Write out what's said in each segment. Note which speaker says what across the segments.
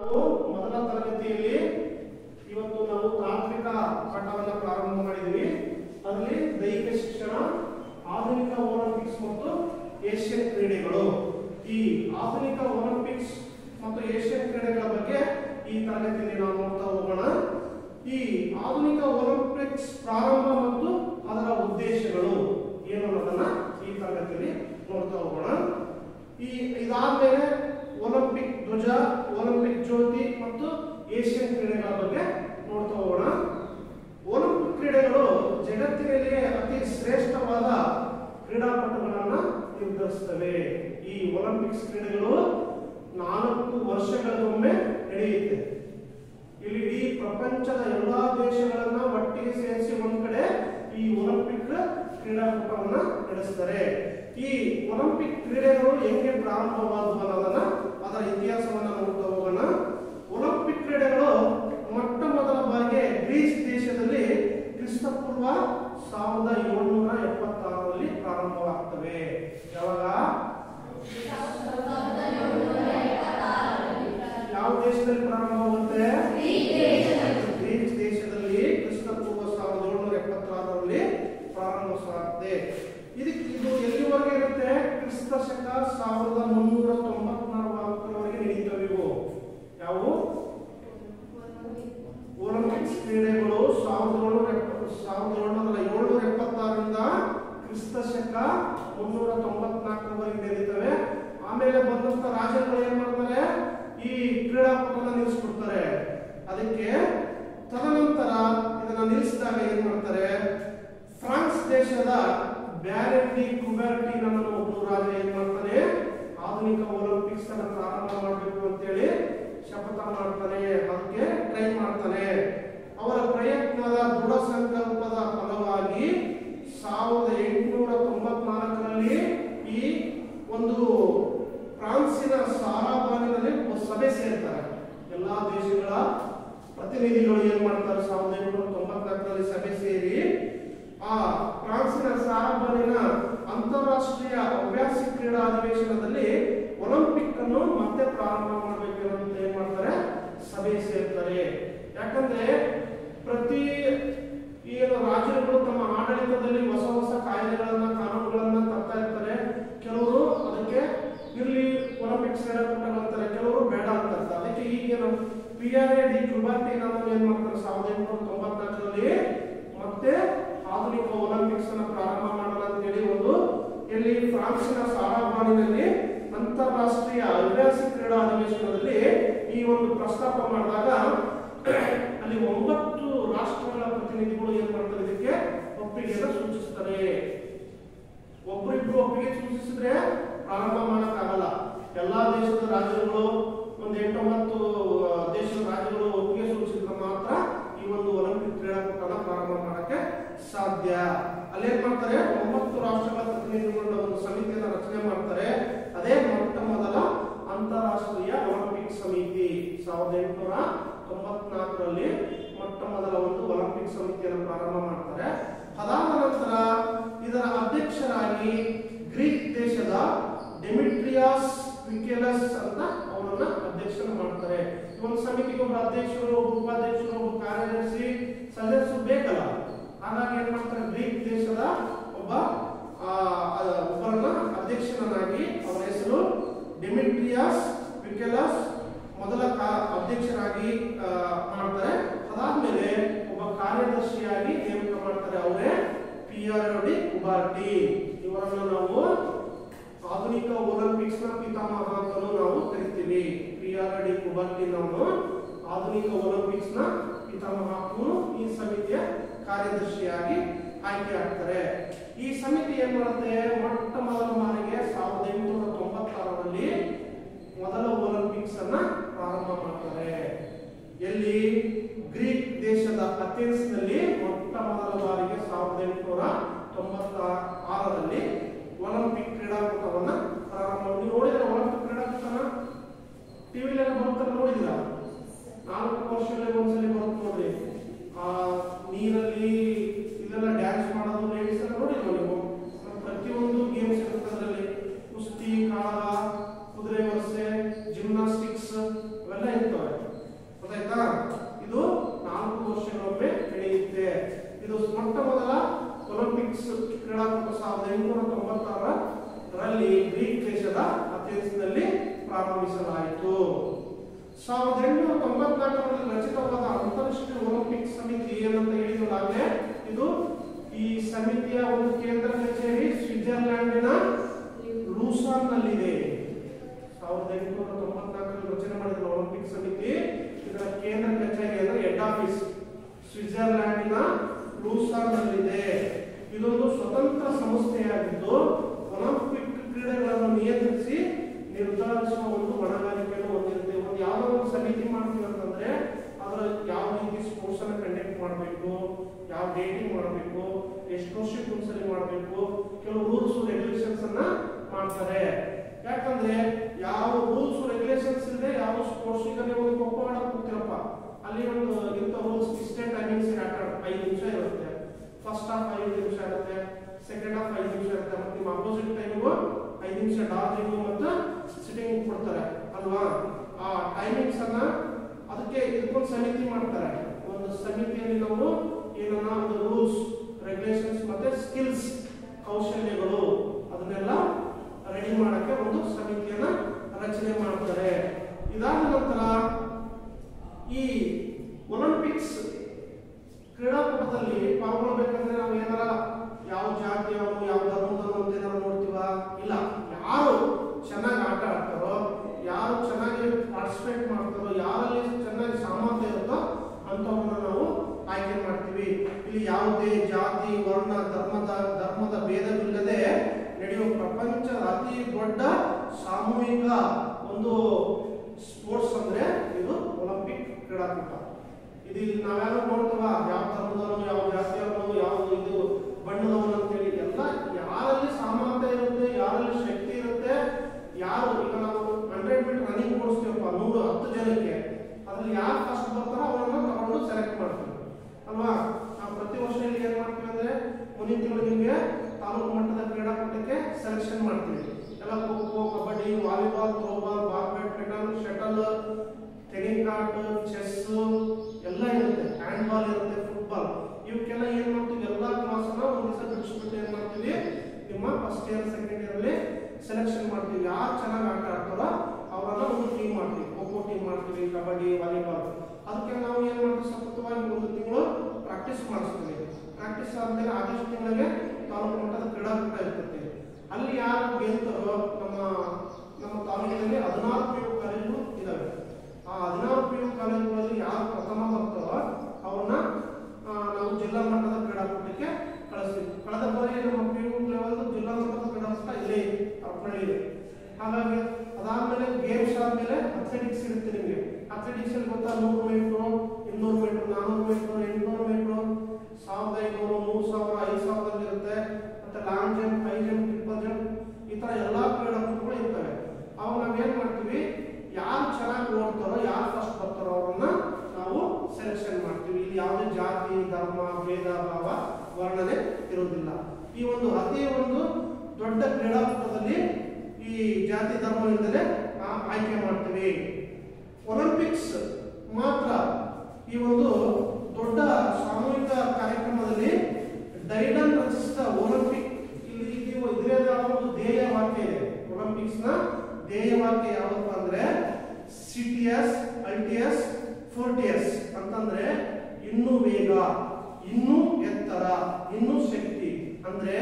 Speaker 1: ನಾವು ಮೊದಲ ತರಗತಿಯಲ್ಲಿ ಇವತ್ತು ನಾವು ತಾಂತ್ರಿಕ ಪಾಠವನ್ನು ಪ್ರಾರಂಭ ಮಾಡಿದ್ವಿ ಅದರಲ್ಲಿ ದೈಹಿಕ ಶಿಕ್ಷಣ ಆಧುನಿಕ ಒಲಿಂಪಿಕ್ಸ್ ಮತ್ತು ಏಷ್ಯನ್ ಕ್ರೀಡೆಗಳು ಈ ಆಧುನಿಕ ಒಲಿಂಪಿಕ್ಸ್ ಮತ್ತು ಏಷ್ಯನ್ ಕ್ರೀಡೆಗಳ ಬಗ್ಗೆ ಈ ತರಗತಿಯಲ್ಲಿ ನಾವು ನೋಡ್ತಾ ಹೋಗೋಣ ಈ ಆಧುನಿಕ ಒಲಿಂಪಿಕ್ಸ್ ಪ್ರಾರಂಭ ಮತ್ತು ಅದರ ಉದ್ದೇಶಗಳು ಏನು ಅನ್ನೋದನ್ನ ಈ ತರಗತಿಯಲ್ಲಿ ನೋಡ್ತಾ ಹೋಗೋಣ ಈ ಇದಾದ್ಮೇಲೆ ಒಲಿಂಪಿಕ್ ಧ್ವಜ ಒಲಿಂಪಿಕ್ ಜ್ಯೋತಿ ಮತ್ತು ಏಷ್ಯನ್ ಕ್ರೀಡೆಗಳ ಬಗ್ಗೆ ನೋಡ್ತಾ ಹೋಗೋಣ ಒಲಿಂಪಿಕ್ ಕ್ರೀಡೆಗಳು ಜಗತ್ತಿನಲ್ಲಿಯೇ ಅತಿ ಶ್ರೇಷ್ಠವಾದ ಕ್ರೀಡಾಪಟುಗಳನ್ನ ನಿರ್ಧರಿಸುತ್ತವೆ ಈ ಒಲಿಂಪಿಕ್ಸ್ ಕ್ರೀಡೆಗಳು ನಾಲ್ಕು ವರ್ಷಗಳಿಗೊಮ್ಮೆ ನಡೆಯುತ್ತೆ ಇಲ್ಲಿ ಇಡೀ ಪ್ರಪಂಚದ ಎಲ್ಲಾ ದೇಶಗಳನ್ನ ಒಟ್ಟಿಗೆ ಸೇರಿಸಿ ಒಂದ್ ಕಡೆ ಈ ಒಲಿಂಪಿಕ್ ಕ್ರೀಡಾಕೂಟವನ್ನ ನಡೆಸ್ತಾರೆ ಈ ಒಲಿಂಪಿಕ್ ಕ್ರೀಡೆಗಳು ಹೆಂಗೆ ಪ್ರಾರಂಭವಾದವು ಅನ್ನೋದನ್ನ ಅದರ ಇತಿಹಾಸವನ್ನ ನೋಡ್ತಾ ಹೋಗೋಣ ಒಲಿಂಪಿಕ್ ಕ್ರೀಡೆಗಳು ಮೊಟ್ಟ ಮೊದಲ ಬಾರಿಗೆ ಗ್ರೀಸ್ ದೇಶದಲ್ಲಿ ಕ್ರಿಸ್ತಪೂರ್ವ ಸಾವಿರದ ಏಳ್ನೂರ ಎಪ್ಪತ್ತಾರರಲ್ಲಿ ಪ್ರಾರಂಭವಾಗ್ತವೆ ಯಾವಾಗ ಯಾವ ದೇಶದಲ್ಲಿ ಪ್ರಾರಂಭವಾಗುತ್ತೆ ಗ್ರೀಸ್ ದೇಶದಲ್ಲಿ ಕ್ರಿಸ್ತಪೂರ್ವ ಸಾವಿರದ ಏಳ್ನೂರ ಎಪ್ಪತ್ತಾರರಲ್ಲಿ ಪ್ರಾರಂಭವಾಗುತ್ತೆ ಇದಕ್ಕೆ ಇದು ಎಲ್ಲಿವರೆಗೆ ಇರುತ್ತೆ ಕ್ರಿಸ್ತ ಶಕ ಸಾವಿರದ ಮುನ್ನೂರ ತೊಂಬತ್ನಾಲ್ಕರವರೆಗೆ ನಡೀತವೆ ಇವು ಯಾವುವು ಒಲಿಂಪಿಕ್ಸ್ ಕ್ರೀಡೆಗಳು ಸಾವಿರದ ಏಳ್ನೂರ ಎಪ್ಪತ್ತು ಸಾವಿರದ ಏಳ್ನೂರ ಏಳ್ನೂರ ಎಪ್ಪತ್ತಾರರಿಂದ ಕ್ರಿಸ್ತ ಶಕ ಮುನ್ನೂರ ತೊಂಬತ್ನಾಲ್ಕರವರೆಗೆ ನಡೀತವೆ ಆಮೇಲೆ ಬಂದಂತ ರಾಜರುಗಳು ಏನ್ ಮಾಡ್ತಾರೆ ಈ ಕ್ರೀಡಾಕೂಟನ ನಿಲ್ಲಿಸ್ಬಿಡ್ತಾರೆ ಅದಕ್ಕೆ ತದನಂತರ ಇದನ್ನ ನಿಲ್ಲಿಸಿದಾಗ ಏನ್ ಮಾಡ್ತಾರೆ ಫ್ರಾನ್ಸ್ ದೇಶದ ಬ್ಯಾರೆಂಟಿ ಕುಬರ್ಟಿ ನಮ್ಮ ಒಬ್ಬರು ರಾಜ ಏನ್ ಮಾಡ್ತಾನೆ ಆಧುನಿಕ ಒಲಿಂಪಿಕ್ಸ್ ಅನ್ನ ಪ್ರಾರಂಭ ಮಾಡಬೇಕು ಅಂತೇಳಿ ಶಪಥ ಮಾಡ್ತಾನೆ ಅದಕ್ಕೆ ಟ್ರೈ ಮಾಡ್ತಾನೆ ಅವರ ಪ್ರಯತ್ನದ ದೃಢ ಸಂಕಲ್ಪದ ಫಲವಾಗಿ ಸಾವಿರದ ಎಂಟುನೂರ ತೊಂಬತ್ನಾಲ್ಕರಲ್ಲಿ ಈ ಒಂದು ಫ್ರಾನ್ಸಿನ ಸಾರಾಬಾನಿನಲ್ಲಿ ಒಬ್ಬ ಸಭೆ ಸೇರ್ತಾರೆ ಎಲ್ಲಾ ದೇಶಗಳ ಪ್ರತಿನಿಧಿಗಳು ಏನ್ ಮಾಡ್ತಾರೆ ಸಾವಿರದ ಎಂಟುನೂರ ತೊಂಬತ್ನಾಲ್ಕರಲ್ಲಿ ಸಭೆ ಸೇರಿ ಆ ಫ್ರಾನ್ಸಿನ ಸಾರಾಬಾನಿನ ಅಂತಾರಾಷ್ಟ್ರೀಯ ಹವ್ಯಾಸಿ ಕ್ರೀಡಾ ಅಧಿವೇಶನದಲ್ಲಿ ಒಲಿಂಪಿಕ್ ಅನ್ನು ಮತ್ತೆ ಪ್ರಾರಂಭ ಮಾಡಬೇಕು ಅಂತ ಏನ್ ಮಾಡ್ತಾರೆ ಸಭೆ ಸೇರ್ತಾರೆ ಯಾಕಂದ್ರೆ ಪ್ರತಿ ಏನು ರಾಜ್ಯಗಳು ತಮ್ಮ ಆಡಳಿತದಲ್ಲಿ ಹೊಸ ಹೊಸ ಕಾಯ್ದೆಗಳನ್ನ ಕಾನೂನುಗಳನ್ನ ತರ್ತಾ ಇರ್ತಾರೆ ಕೆಲವರು ಅದಕ್ಕೆ ಇರ್ಲಿ ಒಲಿಂಪಿಕ್ಸ್ ಕ್ರೀಡಾಕೂಟಗಳು ಅಂತಾರೆ ಕೆಲವರು ಬೇಡ ಅಂತಾರೆ ಅದಕ್ಕೆ ಈಗೇನು ಪಿ ಆರ್ ಎ ಡಿ ಕ್ಯುಬಾರ್ಟಿ ನಾವು ಏನ್ ಮಾಡ್ತಾರೆ ಸಾವಿರದ ಎಂಟುನೂರ ತೊಂಬತ್ನಾಲ್ಕರಲ್ಲಿ ಮತ್ತೆ ಆಧುನಿಕ ಒಲಿಂಪಿಕ್ಸ್ ಅನ್ನ ಪ್ರಾರಂಭ ಮಾಡಲ್ಲ ಅಂತೇಳಿ ಒಂದು ಇಲ್ಲಿ ಫ್ರಾನ್ಸಿನ ಸಾರಾಬಾನಿನಲ್ಲಿ ಅಂತಾರಾಷ್ಟ್ರೀಯ ಹವ್ಯಾಸಿ ಕ್ರೀಡಾ ಅಧಿವೇಶನದಲ್ಲಿ ಈ ಒಂದು ಪ್ರಸ್ತಾಪ ಮಾಡಿದಾಗ ಅಲ್ಲಿ ಒಂಬತ್ತು ರಾಷ್ಟ್ರಗಳ ಪ್ರತಿನಿಧಿಗಳು ಏನ್ ಮಾಡ್ತಾರೆ ಇದಕ್ಕೆ ಒಪ್ಪಿಗೆಯನ್ನು ಸೂಚಿಸ್ತಾರೆ ಒಬ್ಬರಿಬ್ರು ಒಪ್ಪಿಗೆ ಸೂಚಿಸಿದ್ರೆ ಪ್ರಾರಂಭ ಮಾಡಕ್ಕಾಗಲ್ಲ ಎಲ್ಲಾ ದೇಶದ ರಾಜ್ಯಗಳು ಒಂದು ಎಂಟೊಂಬತ್ತು ಆ, ದೇಶದ ರಾಜ್ಯಗಳು ಒಪ್ಪಿಗೆ ಸೂಚಿಸಿದ್ರೆ ಮಾತ್ರ ಈ ಒಂದು ಒಲಿಂಪಿಕ್ ಕ್ರೀಡಾಕೂಟನ ಪ್ರಾರಂಭ ಮಾಡಕ್ಕೆ ಸಾಧ್ಯ ಅಲ್ಲೇನ್ ಮಾಡ್ತಾರೆ ಒಂಬತ್ತು ರಾಷ್ಟ್ರಗಳ ಪ್ರತಿನಿಧಿಗಳ ಒಂದು ಸಮಿತಿಯನ್ನು ರಚನೆ ಮಾಡ್ತಾರೆ ಅದೇ ಮೊಟ್ಟ ಮೊದಲ ಅಂತಾರಾಷ್ಟ್ರೀಯ ಒಲಿಂಪಿಕ್ ಸಮಿತಿ ಸಾವಿರದ ಎಂಟುನೂರ ತೊಂಬತ್ನಾಲ್ಕರಲ್ಲಿ ಮೊಟ್ಟ ಮೊದಲ ಒಂದು ಒಲಿಂಪಿಕ್ ಸಮಿತಿಯನ್ನು ಪ್ರಾರಂಭ ಮಾಡ್ತಾರೆ ಅದಾದ ನಂತರ ಇದರ ಅಧ್ಯಕ್ಷರಾಗಿ ಗ್ರೀಕ್ ದೇಶದ ಡೆಮಿಟ್ರಿಯಾಸ್ ವಿಕೆಲಸ್ ಅಂತ ಅವರನ್ನ ಅಧ್ಯಕ್ಷನ ಮಾಡ್ತಾರೆ ಈ ಒಂದು ಸಮಿತಿಗೆ ಒಬ್ಬ ಅಧ್ಯಕ್ಷರು ಒಬ್ಬ ಉಪಾಧ್ಯಕ್ಷರು ಒಬ್ಬ ಕಾರ್ಯದರ್ಶಿ ಸದಸ್ಯರು ಬೇಕಲ್ಲ ಹಾಗಾಗಿ ಏನ್ ಮಾಡ್ತಾರೆ ಗ್ರೀಕ್ ದೇಶದ ಒಬ್ಬ ಆ, ಆ, ಒಬ್ಬರನ್ನ ಅಧ್ಯಕ್ಷರನ್ನಾಗಿ ಅವರ ಹೆಸರು ಡೆಮಿಟ್ರಿಯಾಸ್ ವಿಕೆಲಸ್ ಮೊದಲ ಕಾ- ಅಧ್ಯಕ್ಷರಾಗಿ ಆ, ಮಾಡ್ತಾರೆ ಅದಾದ್ಮೇಲೆ ಒಬ್ಬ ಕಾರ್ಯದರ್ಶಿಯಾಗಿ ನೇಮಕ ಮಾಡ್ತಾರೆ ಅವರೇ ಪಿ ಆರ್ ಡಿ ಉಬಾರ್ಟಿ ಇವರನ್ನ ನಾವು ಆಧುನಿಕ ಒಲಿಂಪಿಕ್ಸ್ ನ ಪಿತಾಮಹ ಅಂತಲೂ ನಾವು ಕರಿತೀವಿ ಪಿ ಆರ್ ಡಿ ಕುಬರ್ಟಿ ನಾವು ಆಧುನಿಕ ಒಲಿಂಪಿಕ್ಸ್ ನ ಪಿತಾಮಹ ಅಂತಲೂ ಈ ಸಮಿತಿಯ ಕಾರ್ಯದರ್ಶಿಯಾಗಿ ಆಯ್ಕೆ ಆಗ್ತಾರೆ ಈ ಸಮಿತಿ ಏನ್ ಮಾಡುತ್ತೆ ಮೊಟ್ಟ ಮೊದಲ ಬಾರಿಗೆ ಸಾವಿರದ ಎಂಟುನೂರ ತೊಂಬತ್ತಾರರಲ್ಲಿ ಮೊದಲ ಒಲಿಂಪಿಕ್ಸ್ ಅನ್ನ ಪ್ರಾರಂಭ ಮಾಡ್ತಾರೆ ಎಲ್ಲಿ ಗ್ರೀಕ್ ದೇಶದ ಅಥೆನ್ಸ್ ನಲ್ಲಿ ಮೊಟ್ಟ ಮೊದಲ ಬಾರಿಗೆ ಸಾವಿರದ ಎಂಟುನೂರ ತೊಂಬತ್ತ ಆರರಲ್ಲಿ ಒಲಿಂಪಿಕ್ ಕ್ರೀಡಾಕೂಟವನ್ನ ಪ್ರಾರಂಭ ನೀವು ನೋಡಿದ್ರೆ ಒಲಿಂಪಿಕ್ ಕ್ರೀಡಾಕೂಟನ ಟಿವಿಲೆಲ್ಲ ಬರುತ್ತಲ್ಲ ನೋಡಿದ್ರ ನಾಲ್ಕು ವರ್ಷಗಳಲ್ಲಿ ಒಂದ್ಸಲಿ ಬರುತ್ತೆ ನೋಡ್ರಿ ಆ ನೀರಲ್ಲಿ ಇದೆಲ್ಲ ಡ್ಯಾನ್ಸ್ ಮಾಡೋದು ಲೇಡೀಸ್ ಎಲ್ಲ ನೋಡಿಲ್ವ ನೀವು ಮತ್ತೆ ಪ್ರತಿಯೊಂದು ಗೇಮ್ಸ್ ಇರುತ್ತೆ ಅದರಲ್ಲಿ ಕುಸ್ತಿ ಕಾಳ ಕುದುರೆ ವರ್ಸೆ ಜಿಮ್ನಾಸ್ಟಿಕ್ಸ್ ಅವೆಲ್ಲ ಇರ್ತವೆ ಆಯ್ತಾ ಇದು ನಾಲ್ಕು ವರ್ಷಗಳೊಮ್ಮೆ ನಡೆಯುತ್ತೆ ಇದು ಮೊಟ್ಟ ಮೊದಲ ಒಲಿಂಪಿಕ್ಸ್ ಕ್ರೀಡಾಕೂಟ ಸಾವಿರದ ಎಂಟುನೂರ ತೊಂಬತ್ತಾರರಲ್ಲಿ ಗ್ರೀಕ್ ದೇಶದ ಅಥೆನ್ಸ್ನಲ್ಲಿ ಪ್ರಾರಂಭಿಸಲಾಯಿತು ಸಾವಿರದ ಎಂಟುನೂರ ತೊಂಬತ್ನಾಲ್ಕರಲ್ಲಿ ರಚಿತವಾದ ಅಂತಾರಾಷ್ಟ್ರೀಯ ಒಲಿಂಪಿಕ್ ಸಮಿತಿ ಏನಂತ ಹೇಳಿದ್ರಾಗಲೇ ಇದು ಈ ಸಮಿತಿಯ ಒಂದು ಕೇಂದ್ರ ಕಚೇರಿ ಸ್ವಿಟ್ಜರ್ಲ್ಯಾಂಡಿನ ಲೂಸಾನ್ನಲ್ಲಿದೆ ಸಾವಿರದ ಎಂಟುನೂರ ತೊಂಬತ್ನಾಲ್ಕರಲ್ಲಿ ರಚನೆ ಮಾಡಿದ ಒಲಿಂಪಿಕ್ ಸಮಿತಿ ಇದರ ಕೇಂದ್ರ ಕಚೇರಿ ಅಂದ್ರೆ ಹೆಡ್ ಆಫೀಸ್ ಸ್ವಿಟ್ಜರ್ಲ್ಯಾಂಡಿನ ಲೂಸಾನ್ನಲ್ಲಿದೆ ಇದೊಂದು ಸ್ವತಂತ್ರ ಸಂಸ್ಥೆಯಾಗಿದ್ದು ಒಲಿಂಪಿಕ್ ಕ್ರೀಡೆಗಳನ್ನು ನಿಯಂತ್ರಿಸಿ ನಿರ್ಧರಿಸುವ ಒಂದು ಹೊಣೆಗಾರಿಕೆಯನ್ನು ಹೊಂದಿರುತ್ತೆ ಒಂದು ಯಾವುದೋ ಒಂದು ಸಮಿತಿ ಮಾಡ್ತೀವಿ ಅಂತಂದ್ರೆ ಅದರ ಯಾವ ರೀತಿ ಸ್ಪೋರ್ಟ್ಸ್ ಅನ್ನ ಕಂಡಕ್ಟ್ ಮಾಡಬೇಕು ಯಾವ ಡೇಟಿಂಗ್ ಮಾಡಬೇಕು ಎಷ್ಟು ವರ್ಷಕ್ಕೆ ಒಂದ್ಸಲಿ ಮಾಡಬೇಕು ಕೆಲವು ರೂಲ್ಸ್ ರೆಗ್ಯುಲೇಷನ್ಸ್ ಅನ್ನ ಮಾಡ್ತಾರೆ ಯಾಕಂದ್ರೆ ಯಾವ ರೂಲ್ಸ್ ರೆಗ್ಯುಲೇಷನ್ಸ್ ಇದೆ ಯಾವ ಸ್ಪೋರ್ಟ್ಸ್ ಈಗ ನೀವು ಒಂದು ಖೋ ಆಡಕ್ ಹೋಗ್ತೀರಪ್ಪ ಅಲ್ಲಿ ಒಂದು ಇಂಥ ರೂಲ್ಸ್ ಇಷ್ಟೇ ಟೈಮಿಂಗ್ಸ್ ಆಟ ಐದು ನಿಮಿಷ ಇರುತ್ತೆ ಫಸ್ಟ್ ಹಾಫ್ ಐದು ನಿಮಿಷ ಇರುತ್ತೆ ಸೆಕೆಂಡ್ ಹಾಫ್ ಐದು ನಿಮಿಷ ಇರುತ್ತೆ ಮತ್ತೆ ನಿಮ್ಮ ಅಪೋಸಿಟ್ ಟೈಮಿಗೂ ಐದು ನಿಮಿಷ ಡಾರ್ಜಿಂಗು ಮತ್ತು ಸಿಟ್ಟಿಂಗ್ ಕೊಡ್ತಾರೆ ಅಲ್ವಾ ಆ ಟೈಮಿಂಗ್ಸ್ ಅನ್ನ ಅದಕ್ಕೆ ಇದಕ್ಕೊಂದು ಸಮಿತಿ ಮಾಡ್ತಾರೆ ಒಂದು ಸಮಿತಿಯಲ್ಲಿ ನಾವು ಏನನ್ನ ಒಂದು ರೂಲ್ಸ್ ರೆಗ್ಯುಲೇಷನ್ಸ್ ಮತ್ತೆ ಸ್ಕಿಲ್ಸ್ ಕೌಶಲ್ಯಗಳು ಅದನ್ನೆಲ್ಲ ರೆಡಿ ಮಾಡಕ್ಕೆ ಒಂದು ಸಮಿತಿಯನ್ನ ರಚನೆ ಮಾಡ್ತಾರೆ ಇದಾದ ನಂತರ ಈ ಒಲಿಂಪಿಕ್ಸ್ ಕ್ರೀಡಾಕೂಟದಲ್ಲಿ ಪಾಲ್ಗೊಳ್ಬೇಕಂದ್ರೆ ನಾವು ಏನಾರ ಯಾವ ಜಾತಿಯವರು ಯಾವ ಧರ್ಮದವರು ಅಂತ ಏನಾರ ನೋಡ್ತೀವ ಇಲ್ಲ ಯಾರು ಚೆನ್ನಾಗಿ ಆಟ ಆಡ್ತಾರೋ ಯಾರು ಚೆನ್ನಾಗಿ ಪಾರ್ಟಿಸಿಪೇಟ್ ಮಾಡ್ತಾರೋ ಯಾರಲ್ಲಿ ಚೆನ್ನಾಗಿ ಸಾಮರ್ಥ್ಯ ಇರುತ್ತೋ ಅಂಥವ್ರನ್ನ ನಾವು ಆಯ್ಕೆ ಮಾಡ್ತೀವಿ ಇಲ್ಲಿ ಯಾವುದೇ ಜಾತಿ ವರ್ಣ ಧರ್ಮದ ಧರ್ಮದ ಭೇದವಿಲ್ಲದೆ ನಡೆಯುವ ಪ್ರಪಂಚದ ಅತಿ ದೊಡ್ಡ ಸಾಮೂಹಿಕ ಒಂದು ಸ್ಪೋರ್ಟ್ಸ್ ಅಂದ್ರೆ ಇದು ಒಲಿಂಪಿಕ್ ಕ್ರೀಡಾಕೂಟ ಇದು ಇಲ್ಲಿ ನಾವ್ಯಾರು ನೋಡ್ತೀವ ಯಾವ ಧರ್ಮದವನು ಯಾವ ಜಾತಿಯವನು ಯಾವ ಇದು ಬಣ್ಣದವನು ಅಂತೇಳಿ ಎಲ್ಲ ಯಾರಲ್ಲಿ ಸಾಮರ್ಥ್ಯ ಇರುತ್ತೆ ಯಾರಲ್ಲಿ ಶಕ್ತಿ ಇರುತ್ತೆ ಯಾರು ಈಗ ನಾವು ಹಂಡ್ರೆಡ್ ಮೀಟರ್ ರನ್ನಿಂಗ್ ಓಡಿಸ್ತೀವಪ್ಪ ನೂರು ಹತ್ತು ಜನಕ್ಕೆ ಅದ್ರಲ್ಲಿ ಯಾರು ಫಸ್ಟ್ ಬರ್ತಾರೋ ಅವರನ್ನ ತಗೊಂಡು ಸೆಲೆಕ್ಟ್ ಮಾಡ್ತೀವಿ ಅಲ್ವಾ ನಾವು ಪ್ರತಿ ವರ್ಷ ಇಲ್ಲಿ ಏನ್ ಮಾಡ್ತೀವಿ ಅಂದ್ರೆ ಮುಂದಿನ ತಿಂಗಳು ನಿಮಗೆ ತಾಲೂಕು ಮಟ್ಟದ ಕ್ರೀಡಾಕೂಟಕ್ಕೆ ಸೆಲೆಕ್ಷನ್ ಮಾಡ್ತೀವಿ ಎಲ್ಲ kho kho kabaddi volleyball throwball ball badminton shuttle tennis court chess ಎಲ್ಲ ಇರುತ್ತೆ ಹ್ಯಾಂಡ್ ಬಾಲ್ ಇರುತ್ತೆ ಫುಟ್ಬಾಲ್ ಇವಕ್ಕೆಲ್ಲ ಏನ್ ಮಾಡ್ತೀವಿ ಎಲ್ಲಾ ಕ್ಲಾಸ್ ಅನ್ನ ಒಂದ್ ದಿವಸ ಬಿಡಿಸ್ಬಿಟ್ಟು ಏನ್ ಮಾಡ್ತೀವಿ ನಿಮ್ಮ ಫಸ್ಟ್ ಇಯರ್ ಸೆಕೆಂಡ್ ಇಯರ್ ಅಲ್ಲಿ ಸೆಲೆಕ್ಷನ್ ಮಾಡ್ತೀವಿ ಯಾರು ಚೆನ್ನಾಗಿ ಆಟ ಆಡ್ತಾರೋ ಅವರನ್ನ ಒಂದು ಟೀಮ್ ಮಾಡ್ತೀವಿ ಖೋ ಖೋ ಟೀಮ್ ಮಾಡ್ತೀವಿ ಕಬಡ್ಡಿ ವಾಲಿಬಾಲ್ ಅದಕ್ಕೆ ನಾವು ಏನ್ ಮಾಡ್ತೀವಿ ಸತತವಾಗಿ ಒಂದು ತಿಂಗಳು ಪ್ರಾಕ್ಟೀಸ್ ಮಾಡಿಸ್ತೀವಿ ಪ್ರಾಕ್ಟೀಸ್ ಆದ್ಮೇಲೆ ಆಗಸ್ಟ್ ತಿಂಗಳಿಗೆ ತಾಲೂಕು ಮಟ್ಟದ ಕ್ರೀಡಾಕೂಟ ಇರ್ತೈತಿ ಅಲ್ಲಿ ಯಾರು ಗೆಲ್ತಾರೋ ನಮ್ಮ ನಮ್ಮ ತಾಲೂಕಿನಲ್ಲಿ ಹದಿನಾರು ಪಿ ಯು ಕಾಲೇಜು ಇದಾವೆ ಆ ಹದಿನಾರು ಪಿ ಯು ಕಾಲೇಜುಗಳಲ್ಲಿ ಯಾರು ಪ್ರಥಮ ಬರ್ತಾರೋ ಅವ್ರನ್ನ ಆ, ನಾವು ಜಿಲ್ಲಾ ಮಟ್ಟದ ಕ್ರೀಡಾಕೂಟಕ್ಕೆ ಕಳಿಸ್ತೀವಿ ಕಳೆದ ಬಾರಿ ನಮ್ಮ ಪಿ ಯು ಲೆವೆಲ್ ಜಿಲ್ಲಾ ಮಟ್ಟದ ಕ್ರೀಡಾಕೂಟ ಇಲ್ಲೇ ನಡೆಯಿದೆ ಹಾಗಾಗಿ ಅದಾದ್ಮೇಲೆ ಗೇಮ್ಸ್ ಆದ್ಮೇಲೆ ಅಥ್ಲೆಟಿಕ್ಸ್ ಇರುತ್ತೆ ನಿಮಗೆ ಅಥ್ಲೆಟಿಕ್ಸ್ ಅಲ್ಲಿ ಗೊತ್ತಾ ನೂರು ಮೀಟ್ರು ಇನ್ನೂರು ಮೀಟ್ರು ನಾನೂರು ಮೀಟ್ರು ಎಂಟುನೂರು ಮೀಟ್ರು ಸಾವಿರದ ಐನೂರು ಮೂರು ಸಾವಿರ ಐದು ಸಾವಿರದಲ್ಲಿ ಇರುತ್ತೆ ಮತ್ತೆ long jump high jump triple jump ಈ ತರ ಎಲ್ಲಾ ಕ್ರೀಡಾಕೂಟಗಳು ಇರ್ತವೆ ಅವಾಗ ನಾವ್ ಏನ್ ಮಾಡ್ತೀವಿ ಯಾರು ಚೆನ್ನಾಗಿ ಓಡ್ತಾರೋ ಯಾರು ಫಸ್ಟ್ ಬರ್ತಾರೋ ಅವ್ರನ್ನ ನಾವು ಸೆಲೆಕ್ಷನ್ ಮಾಡ್ತೀವಿ ಇಲ್ಲಿ ಯಾವುದೇ ಜಾತಿ ಧರ್ಮ ಭೇದ ಭಾವ ವರ್ಣನೆ ಇರುವುದಿಲ್ಲ ಈ ಒಂದು ಅತಿ ಒಂದು ದೊಡ್ಡ ಕ್ರೀಡಾಕೂಟದಲ್ಲಿ ಈ ಜಾತಿ ಧರ್ಮ ಇಲ್ಲದೆ ಆಯ್ಕೆ ಮಾಡ್ತೀವಿ ಒಲಿಂಪಿಕ್ಸ್ ಮಾತ್ರ ಈ ಒಂದು ದೊಡ್ಡ ಸಾಮೂಹಿಕ ಕಾರ್ಯಕ್ರಮದಲ್ಲಿ ಡೈಡನ್ ರಚಿಸಿದ ಒಲಿಂಪಿಕ್ ಇಲ್ಲಿ ಇದು ಇದೇ ಒಂದು ಧ್ಯೇಯ ವಾಕ್ಯ ಇದೆ ಒಲಿಂಪಿಕ್ಸ್ ನ ಧ್ಯೇಯ ವಾಕ್ಯ ಯಾವಪ್ಪ ಅಂದ್ರೆ ಸಿಟಿಯಸ್ ಅಲ್ಟಿಯಸ್ ಫೋರ್ಟಿಯಸ್ ಅಂತಂದ್ರೆ ಇನ್ನೂ ವೇಗ ಇನ್ನೂ ಎತ್ತರ ಇನ್ನೂ ಶಕ್ತಿ ಅಂದ್ರೆ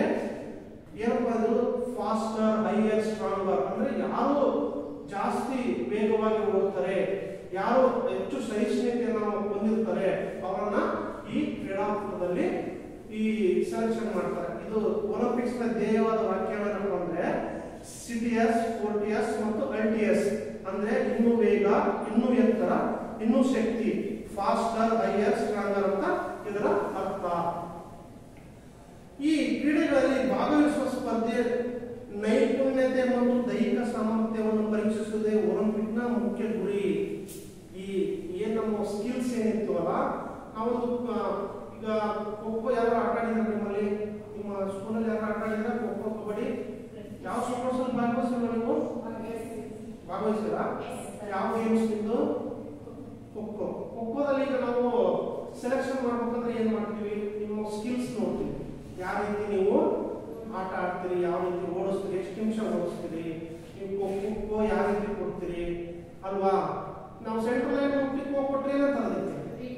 Speaker 1: ಏನಪ್ಪ ಇದು ಫಾಸ್ಟರ್ ಹೈಯರ್ ಸ್ಟ್ರಾಂಗರ್ ಅಂದ್ರೆ ಯಾರು ಜಾಸ್ತಿ ವೇಗವಾಗಿ ಓಡ್ತಾರೆ ಯಾರು ಹೆಚ್ಚು ಸಹಿಷ್ಣುತೆಯನ್ನು ಹೊಂದಿರ್ತಾರೆ ಅವರನ್ನ ಈ ಕ್ರೀಡಾಕೂಟದಲ್ಲಿ ಈ ಸೆಲೆಕ್ಷನ್ ಮಾಡ್ತಾರೆ ಇದು ಒಲಿಂಪಿಕ್ಸ್ ನ ಧ್ಯೇಯವಾದ ವಾಕ್ಯವೇನಪ್ಪ ಅಂದ್ರೆ ಸಿಟಿಯಸ್ ಫೋರ್ಟಿಯಸ್ ಮತ್ತು ಅಲ್ಟಿಯಸ್ ಅಂದ್ರೆ ಇನ್ನೂ ವೇಗ ಇನ್ನೂ ಎತ್ತರ ಇನ್ನೂ ಶಕ್ತಿ ಫಾಸ್ಟರ್ ಹೈಯರ್ ಸ್ಟ್ರಾಂಗರ್ ಅಂತ ಇದರ ಅರ್ಥ ಈ ಕ್ರೀಡೆಗಳಲ್ಲಿ ಭಾಗವಹಿಸುವ ಸ್ಪರ್ಧೆ ನೈಪುಣ್ಯತೆ ಮತ್ತು ದೈಹಿಕ ಸಾಮರ್ಥ್ಯವನ್ನು ಪರೀಕ್ಷಿಸುವುದೇ ಒಲಿಂಪಿಕ್ನ ಮುಖ್ಯ ಗುರಿ ಈ ಏನ್ ನಮ್ಮ ಸ್ಕಿಲ್ಸ್ ಏನಿರ್ತವಲ್ಲ ನಾವೊಂದು ಆ, ಈಗ ಖೋಖೋ ಯಾರು ಆಟ ಆಡಿದ್ರೆ ನಿಮ್ಮಲ್ಲಿ ನಿಮ್ಮ ಸ್ಕೂಲಲ್ಲಿ ಯಾರು ಆಟ ಆಡಿದ್ರೆ ಖೋಖೋ ಕಬಡ್ಡಿ ಯಾವ ಸ್ಪೋರ್ಟ್ಸ್ ಅಲ್ಲಿ ಭಾಗವಹಿಸಿಲ್ಲ ನೀವು ಭಾಗವಹಿಸಿರಾ ಯಾವ ಗೇಮ್ಸ್ ನಿಮ್ದು ಖೋಖೋ ಖೋಖೋದಲ್ಲಿ ಈಗ ನಾವು ಸೆಲೆಕ್ಷನ್ ಮಾಡ್ಬೇಕಂದ್ರೆ ಏನ್ ಮಾಡ್ತೀವಿ ನಿಮ್ಮ ಸ್ಕಿಲ್ಸ್ ನೋಡ್ತೀವಿ ಯಾವ ರೀತಿ ನೀವು ಆಟ ಆಡ್ತೀರಿ ಯಾವ ರೀತಿ ಓಡಿಸ್ತೀರಿ ಎಷ್ಟು ನಿಮಿಷ ಓಡಿಸ್ತೀರಿ ನೀವು ಖೋ ಖೋ ಯಾವ ರೀತಿ ಕೊಡ್ತೀರಿ ಅಲ್ವಾ ನಾವು ಸೆಂಟ್ರಲ್ ಲೈನ್ ಹೋಗ್ತೀವಿ ಖೋ ಕೊಟ್ರೆ ಏನಂತ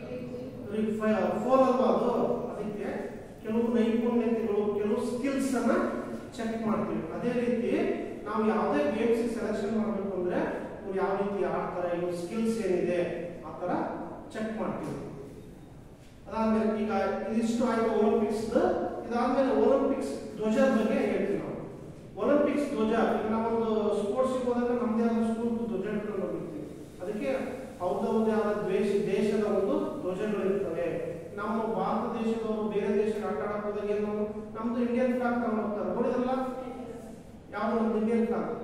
Speaker 1: ಫೋನ್ ಅಲ್ವಾ ಅದು ಅದಕ್ಕೆ ಕೆಲವು ನೈಪುಣ್ಯತೆಗಳು ಕೆಲವು ಸ್ಕಿಲ್ಸ್ ಅನ್ನ ಚೆಕ್ ಮಾಡ್ತೀವಿ ಅದೇ ರೀತಿ ನಾವು ಯಾವುದೇ ಗೇಮ್ಸ್ ಸೆಲೆಕ್ಷನ್ ಮಾಡಬೇಕು ಅಂದ್ರೆ ಇವ್ರು ಯಾವ ರೀತಿ ಆಡ್ತಾರೆ ಇವ್ರ ಸ್ಕಿಲ್ಸ್ ಏನಿದೆ ಆ ತರ ಚೆಕ್ ಮಾಡ್ತೀವಿ ಅದಾದ್ಮೇಲೆ ಈಗ ಇದಿಷ್ಟು ಆಯ್ತು ಒಲಿಂಪಿಕ್ಸ್ ಇದಾದ್ಮೇಲೆ ಒಲಿಂಪಿಕ್ಸ್ ಧ್ವಜದ ಬಗ್ಗೆ ಹೇಳ್ತೀವಿ ನಾವು ಒಲಿಂಪಿಕ್ಸ್ ಧ್ವಜ ಈಗ ನಾವೊಂದು ಸ್ಪೋರ್ಟ್ಸ್ ಹೋದಾಗ ನಮ್ದೇ ಆದ ಸ್ಕೂಲ್ ಧ್ವಜ ಇಟ್ಕೊಂಡು ಹೋಗಿರ್ತೀವಿ ಅದಕ್ಕೆ ಅವ್ರದ್ದೇ ಆದ ದ್ವೇಷ ದೇಶದ ಒಂದು ಧ್ವಜಗಳಿರ್ತವೆ ನಮ್ಮ ಭಾರತ ದೇಶದವರು ಬೇರೆ ದೇಶಕ್ಕೆ ಆಟ ಆಡಕ್ ಹೋದಾಗ ಏನು ನಮ್ದು ಇಂಡಿಯನ್ ಫ್ಲಾಗ್ ತಗೊಂಡು ಹೋಗ್ತಾರೆ ನೋಡಿದ್ರಲ್ಲ ಯಾವ್ದು ನಮ್ದು ಇಂಡಿಯನ್ ಫ್ಲಾಗ್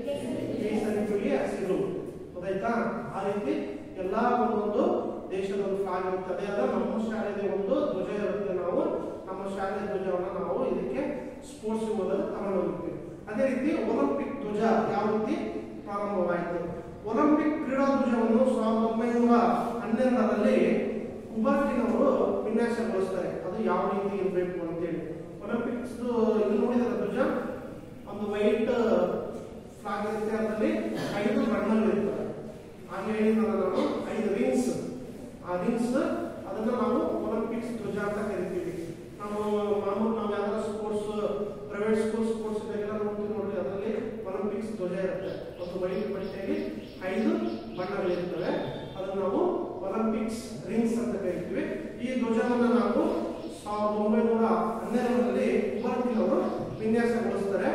Speaker 1: ಕೇಸರಿ ಬಿಳಿ ಹಸಿರು ಗೊತ್ತಾಯ್ತಾ ಆ ರೀತಿ ಎಲ್ಲಾ ಒಂದೊಂದು ದೇಶದ ಒಂದು ಫ್ಲಾಗ್ ಇರ್ತದೆ ಅದ ನಮ್ಮ ಶಾಲೆಯ ಒಂದು ಧ್ವಜ ಇರುತ್ತೆ ನಾವು ನಮ್ಮ ಶಾಲೆಯ ಧ್ವಜವನ್ನ ನಾವು ಇದಕ್ಕೆ ಸ್ಪೋರ್ಟ್ಸ್ ಹೋದಾಗ ತಗೊಂಡು ಹೋಗ್ತೀವಿ ಅದೇ ರೀತಿ ಒಲಿಂಪಿಕ್ ಧ್ವಜ ಯಾವ ರೀತಿ ಪ್ರಾರಂಭವಾಯಿತು ಒಲಿಂಪಿಕ್ ಕ್ರೀಡಾ ಧ್ವಜವನ್ನು ಸಾವಿರದ ಒಂಬೈನೂರ ಹನ್ನೆರಡರಲ್ಲಿ ಕುಬರ್ಟಿನವರು ವಿನ್ಯಾಸಗೊಳಿಸ್ತಾರೆ ಅದು ಯಾವ ರೀತಿ ಇರಬೇಕು ಅಂತೇಳಿ ಒಲಿಂಪಿಕ್ಸ್ ಇದು ನೋಡಿದ್ರೆ ಧ್ವಜ ಒಂದು ವೈಟ್ ಫ್ಲಾಗ್ ಇರುತ್ತೆ ಅದರಲ್ಲಿ ಐದು ಬಣ್ಣಗಳಿರ್ತವೆ ಹಾಗೆ ಹೇಳಿದ್ನಲ್ಲ ನಾನು ಐದು ರಿಂಗ್ಸ್ ಆ ರಿಂಗ್ಸ್ ಅದನ್ನ ನಾವು ಒಲಿಂಪಿಕ್ಸ್ ಧ್ವಜ ಅಂತ ಕರಿತೀವಿ ನಾವು ಮಾಮೂಲು ನಾವು ಯಾವ್ದಾರ ಸ್ಪೋರ್ಟ್ಸ್ ಪ್ರೈವೇಟ್ ಸ್ಕೂಲ್ ಸ್ಪೋರ್ಟ್ಸ್ ಇದೆಲ್ಲ ನೋಡ್ತೀವಿ ನೋಡಿ ಅದರಲ್ಲಿ ಒಲಿಂಪಿಕ್ಸ್ ಧ್ವಜ ಇರುತ್ತೆ ಒಂದು ವೈಟ್ ಬಟ್ಟೆಯಲ್ಲಿ ಐದು ಬಣ್ಣಗಳಿರ್ತವೆ ಅದನ್ನ ನಾವು ಒಲಿಂಪಿಕ್ಸ್ ರಿಂಗ್ಸ್ ಅಂತ ಕರಿತೀವಿ ಈ ಧ್ವಜವನ್ನು ನಾವು ಸಾವಿರದ ಒಂಬೈನೂರ ಹನ್ನೆರಡರಲ್ಲಿ ಕುಬರ್ತಿನವರು ವಿನ್ಯಾಸಗೊಳಿಸ್ತಾರೆ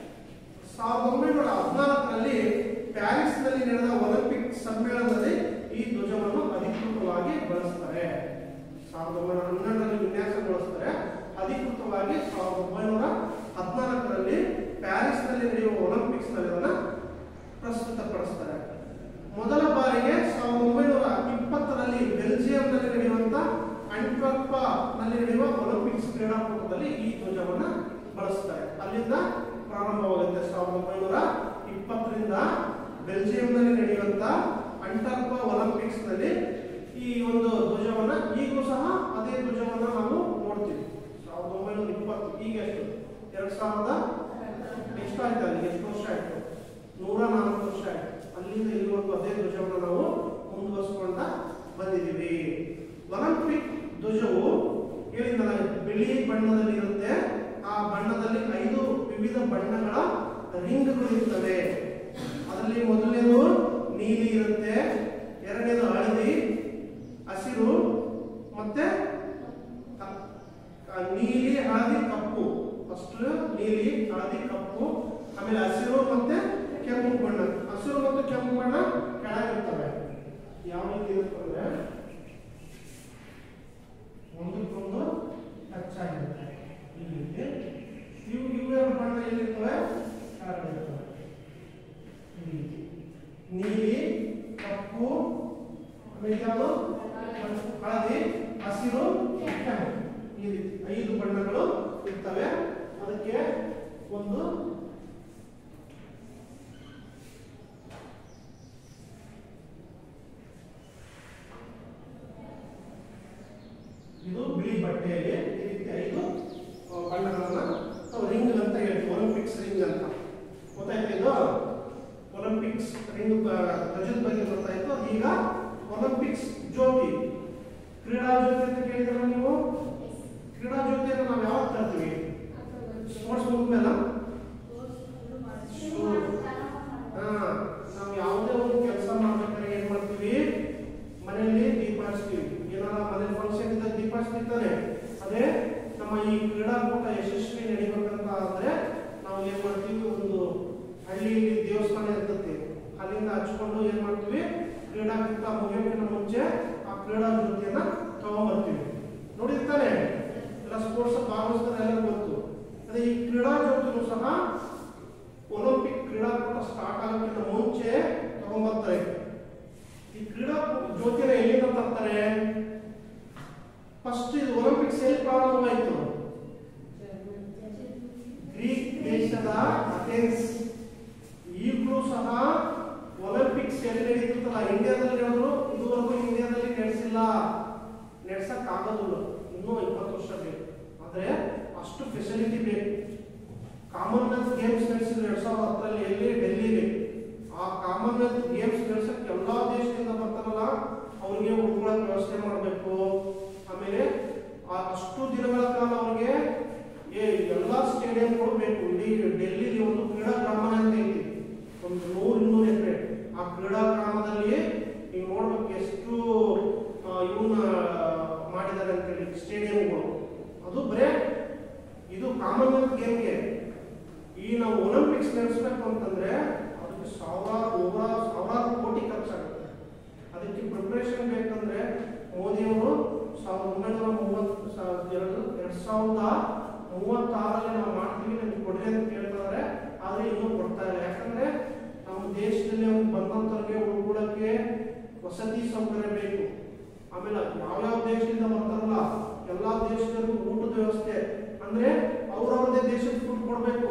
Speaker 1: ಸಾವಿರದ ಒಂಬೈನೂರ ಹದಿನಾಲ್ಕರಲ್ಲಿ ಪ್ಯಾರಿಸ್ನಲ್ಲಿ ನಡೆದ ಒಲಿಂಪಿಕ್ ಸಮ್ಮೇಳನದಲ್ಲಿ ಈ ಧ್ವಜವನ್ನು ಅಧಿಕೃತವಾಗಿ ಬಳಸ್ತಾರೆ ಸಾವಿರದ ಒಂಬೈನೂರ ಹನ್ನೆರಡರಲ್ಲಿ ವಿನ್ಯಾಸಗೊಳಿಸ್ತಾರೆ ಅಧಿಕೃತವಾಗಿ ಸಾವಿರದ ಒಂಬೈನೂರ ಹದಿನಾಲ್ಕರಲ್ಲಿ ಪ್ಯಾರಿಸ್ನಲ್ಲಿ ನಡೆಯುವ ಒಲಿಂಪಿಕ್ಸ್ ನಲ್ಲಿ ಅದನ್ನ ಪ್ರಸ್ತುತಪಡಿಸ್ತಾರೆ ಮೊದಲ ಬಾರಿಗೆ ಸಾವಿರದ ಒಂಬೈನೂರ ಇಪ್ಪತ್ತರಲ್ಲಿ ಬೆಲ್ಜಿಯಂನಲ್ಲಿ ನಡೆಯುವಂತ ಅಂಟ್ವರ್ಪ ನಲ್ಲಿ ನಡೆಯುವ ಒಲಿಂಪಿಕ್ಸ್ ಕ್ರೀಡಾಕೂಟದಲ್ಲಿ ಈ ಧ್ವಜವನ್ನ ಬಳಸ್ತಾರೆ ಅಲ್ಲಿಂದ ಪ್ರಾರಂಭವಾಗುತ್ತೆ ಸಾವಿರದ ಒಂಬೈನೂರ ಇಪ್ಪತ್ತರಿಂದ ಬೆಲ್ಜಿಯಂನಲ್ಲಿ ನಡೆಯುವಂತ ಅಂಟರ್ಪ ಒಲಿಂಪಿಕ್ಸ್ ನಲ್ಲಿ ಈ ಒಂದು ಧ್ವಜವನ್ನ ಈಗಲೂ ಸಹ ಅದೇ ಧ್ವಜವನ್ನ ನಾವು ನೋಡ್ತೀವಿ ಸಾವಿರದ ಒಂಬೈನೂರ ಇಪ್ಪತ್ತು ಈಗ ಎಷ್ಟು ಎರಡ್ ಸಾವಿರದ ಎಷ್ಟು ಆಯ್ತು ಅಲ್ಲಿ ಎಷ್ಟು ವರ್ಷ ಆಯ್ತು ನೂರ ನಾಲ್ಕು ವರ್ಷ ಆಯ್ತು ಅಲ್ಲಿಂದ ಇಲ್ಲಿವರೆಗೂ ಅದೇ ಧ್ವಜವನ್ನು ನಾವು ಮುಂದುವರಿಸ್ಕೊಂಡ ಬಂದಿದ್ದೀವಿ ಒಲಿಂಪಿಕ್ ಧ್ವಜವು ಹೇಳಿದ್ನಲ್ಲ ಬಿಳಿ ಬಣ್ಣದಲ್ಲಿ ಇರುತ್ತೆ ಆ ಬಣ್ಣದಲ್ಲಿ ಐದು ವಿವಿಧ ಬಣ್ಣಗಳ ರಿಂಗ್ಗಳು ಇರ್ತವೆ ಅದರಲ್ಲಿ ಮೊದಲನೇದು ನೀಲಿ ಇರುತ್ತೆ ಎರಡನೇದು ಹಳದಿ ಹಸಿರು ಮತ್ತೆ ಕ- ಕ- ನೀಲಿ ಹಳದಿ ಕಪ್ಪು ಫಸ್ಟ್ ನೀಲಿ ಹಳದಿ ಕಪ್ಪು ಆಮೇಲೆ ಹಸಿರು ಮತ್ತೆ ಕೆಂಪು ಬಣ್ಣ ಹಸಿರು ಮತ್ತು ಕೆಂಪು ಬಣ್ಣ ಕೆಳಗಿರ್ತವೆ ಯಾವ ರೀತಿ ಇರುತ್ತೆ ಅಂದ್ರೆ ಒಂದಕ್ಕೊಂದು ಟಚ್ ಆಗಿರುತ್ತೆ ಈ ರೀತಿ ಇವು ಇವೆರಡು ಬಣ್ಣ ಎಲ್ಲಿರ್ತವೆ ಕೆಳಗಿರ್ತವೆ ಈ ರೀತಿ ನೀಲಿ ಕಪ್ಪು ಆಮೇಲೆ ಯಾವುದು ಹಳದಿ ಹಸಿರು ಕೆಂಪು ಈ ರೀತಿ ಐದು ಬಣ್ಣಗಳು ಇರ್ತವೆ ಅದಕ್ಕೆ ಒಂದು ಇದು ಬಿಳಿ ಬಟ್ಟೆಯಲ್ಲಿ ಈ ರೀತಿ ಐದು ಆ, ಬಣ್ಣಗಳನ್ನ ರಿಂಗ್ ಅಂತ ಹೇಳ್ತೀವಿ ಒಲಿಂಪಿಕ್ಸ್ ರಿಂಗ್ ಅಂತ ಗೊತ್ತಾಯ್ತು ಇದು ಒಲಿಂಪಿಕ್ಸ್ ರಿಂಗ್ ಧ್ವಜದ ಬಗ್ಗೆ ಗೊತ್ತಾಯ್ತು ಈಗ ಒಲಿಂಪಿಕ್ಸ್ ಜ್ಯೋತಿ ಕ್ರೀಡಾ ಜ್ಯೋತಿ ಅಂತ ಕೇಳಿದ್ರೆ ನೀವು ಕ್ರೀಡಾ ಜ್ಯೋತಿಯನ್ನು ನಾವು ಯಾವಾಗ ತರ್ತೀವಿ ಸ್ಪೋರ್ಟ್ಸ್ ಮುಗಿದ್ಮೇಲೆ ಹಾ ನಾವು ಯಾವುದೇ ಒಂದು ಕೆಲಸ ಮಾಡ್ಬೇಕಾದ್ರೆ ಏನ್ ಮಾಡ್ತೀವಿ ಮನೆಯಲ್ಲಿ ದೀಪ ಹಚ್ತೀವಿ ಏನಾರ ಮನೆ ಫಂಕ್ಷನ್ ಇದ್ದಾಗ ದೀಪ ಹಚ್ತಿರ್ತಾರೆ ಅದೇ ನಮ್ಮ ಈ ಕ್ರೀಡಾಕೂಟ ಯಶಸ್ವಿ ನಡಿಬೇಕಂತ ಆದ್ರೆ ನಾವು ಏನ್ ಮಾಡ್ತೀವಿ ಒಂದು ಹಳ್ಳಿಯಲ್ಲಿ ದೇವಸ್ಥಾನ ಇರ್ತೈತಿ ಅಲ್ಲಿಂದ ಹಚ್ಕೊಂಡು ಏನ್ ಮಾಡ್ತೀವಿ ಕ್ರೀಡಾಕೂಟ ಮುಗಿಯೋಕ್ಕಿಂತ ಮುಂಚೆ ಆ ಕ್ರೀಡಾ ಜ್ಯೋತಿಯನ್ನ ತಗೊಂಡ್ಬರ್ತೀವಿ ನೋಡಿರ್ತಾನೆ ಎಲ್ಲ ಸ್ಪೋರ್ಟ್ಸ್ ಭಾಗವಹಿಸ್ತಾರೆ ಎಲ್ಲ ಗೊತ್ತು ಅದೇ ಈ ಕ್ರೀಡಾ ಜ್ಯೋತಿನೂ ಸಹ ಒಲಿಂಪಿಕ್ ಕ್ರೀಡಾಕೂಟ ಸ್ಟಾರ್ಟ್ ಆಗೋಕ್ಕಿಂತ ಮುಂಚೆ ತಗೊಂಡ್ಬರ್ತಾರೆ ಈ ಕ್ರೀಡಾ ಜ್ಯೋತಿನ ಎಲ್ಲಿಂದ ತರ್ತಾರೆ ಫಸ್ಟ್ ಇದು ಒಲಿಂಪಿಕ್ಸ್ ಎಲ್ಲಿ ಪ್ರಾರಂಭವಾಯಿತು ಗ್ರೀಕ್ ದೇಶದ ಅಥೆನ್ಸ್ ಈಗಲೂ ಸಹ ಒಲಿಂಪಿಕ್ಸ್ ಎಲ್ಲಿ ನಡೀತಿರ್ತಲ್ಲ ಇಂಡಿಯಾದಲ್ಲಿ ನಡೆದ್ರು ಇದುವರೆಗೂ ಇಂಡಿಯಾದಲ್ಲಿ ನಡೆಸಿ ಆಗೋದಿಲ್ಲ ಇನ್ನೂ ಇಪ್ಪತ್ತು ವರ್ಷ ಬೇಕು ಆದರೆ ಅಷ್ಟು ಫೆಸಿಲಿಟಿ ಬೇಕು ಕಾಮನ್ವೆಲ್ತ್ ಗೇಮ್ಸ್ ನಡೆಸಿದ್ರು ಎರಡ್ ಸಾವಿರದ ಹತ್ತರಲ್ಲಿ ಎಲ್ಲಿ ಡೆಲ್ಲಿಲಿ ಆ ಕಾಮನ್ವೆಲ್ತ್ ಗೇಮ್ಸ್ ನಡೆಸಕ್ಕೆ ಎಲ್ಲಾ ದೇಶದಿಂದ ಬರ್ತಾರಲ್ಲ ಅವ್ರಿಗೆ ಉಳ್ಕೊಳಕ್ ವ್ಯವಸ್ಥೆ ಮಾಡಬೇಕು ಆಮೇಲೆ ಆ ಅಷ್ಟು ದಿನಗಳ ಕಾಲ ಅವ್ರಿಗೆ ಏ ಎಲ್ಲಾ ಸ್ಟೇಡಿಯಂಗಳು ಬೇಕು ಇಡೀ ಡೆಲ್ಲಿಲಿ ಒಂದು ಕ್ರೀಡಾ ಗ್ರಾಮನ ಅಂತ ಐತಿ ಒಂದು ನೂರು ಇನ್ನೂರು ಎಕರೆ ಆ ಕ್ರೀಡಾ ಗ್ರಾಮದಲ್ಲಿ ಈಗ ನೋಡ್ಬೇಕು ಎಷ್ಟು ಇವನ್ನ ಮಾಡಿದ್ದಾರೆ ಅಂತೇಳಿ ಸ್ಟೇಡಿಯಂಗಳು ಅದು ಬರೇ ಇದು ಕಾಮನ್ವೆಲ್ತ್ ಗೇಮ್ಗೆ ಈ ನಾವು ಒಲಿಂಪಿಕ್ಸ್ ನಡೆಸಬೇಕು ಅಂತಂದ್ರೆ ಅದಕ್ಕೆ ಸಾವಿರಾರು ನೂರಾರು ಸಾವಿರಾರು ಕೋಟಿ ಖರ್ಚಾಗುತ್ತೆ ಅದಕ್ಕೆ ಪ್ರಿಪರೇಷನ್ ಬೇಕಂದ್ರೆ ಮೋದಿಯವರು ಸಾವಿರದ ಒಂಬೈನೂರ ಮೂವತ್ತು ಸಾ- ಎರಡು ಎರಡ್ ಸಾವಿರದ ಮೂವತ್ತಾರಲ್ಲಿ ನಾವು ಮಾಡ್ತೀವಿ ನಮ್ಗೆ ಕೊಡ್ರಿ ಅಂತ ಕೇಳ್ತಾರೆ ಆದ್ರೆ ಇನ್ನೂ ಕೊಡ್ತಾ ಇಲ್ಲ ಯಾಕಂದ್ರೆ ನಮ್ಮ ದೇಶದಲ್ಲಿ ಅವ್ರಿಗೆ ಬಂದಂತವ್ರಿಗೆ ಉಳ್ಕೊಳ್ಳೋಕೆ ವಸತಿ ಸೌಕರ್ಯ ಬೇಕು ಆಮೇಲೆ ಯಾವ್ಯಾವ ದೇಶದಿಂದ ಬರ್ತಾರಲ್ಲ ಎಲ್ಲಾ ದೇಶದಲ್ಲೂ ಊಟದ ವ್ಯವಸ್ಥೆ ಅಂದ್ರೆ ಅವ್ರವ್ರದೇ ದೇಶದ ಫುಡ್ ಕೊಡ್ಬೇಕು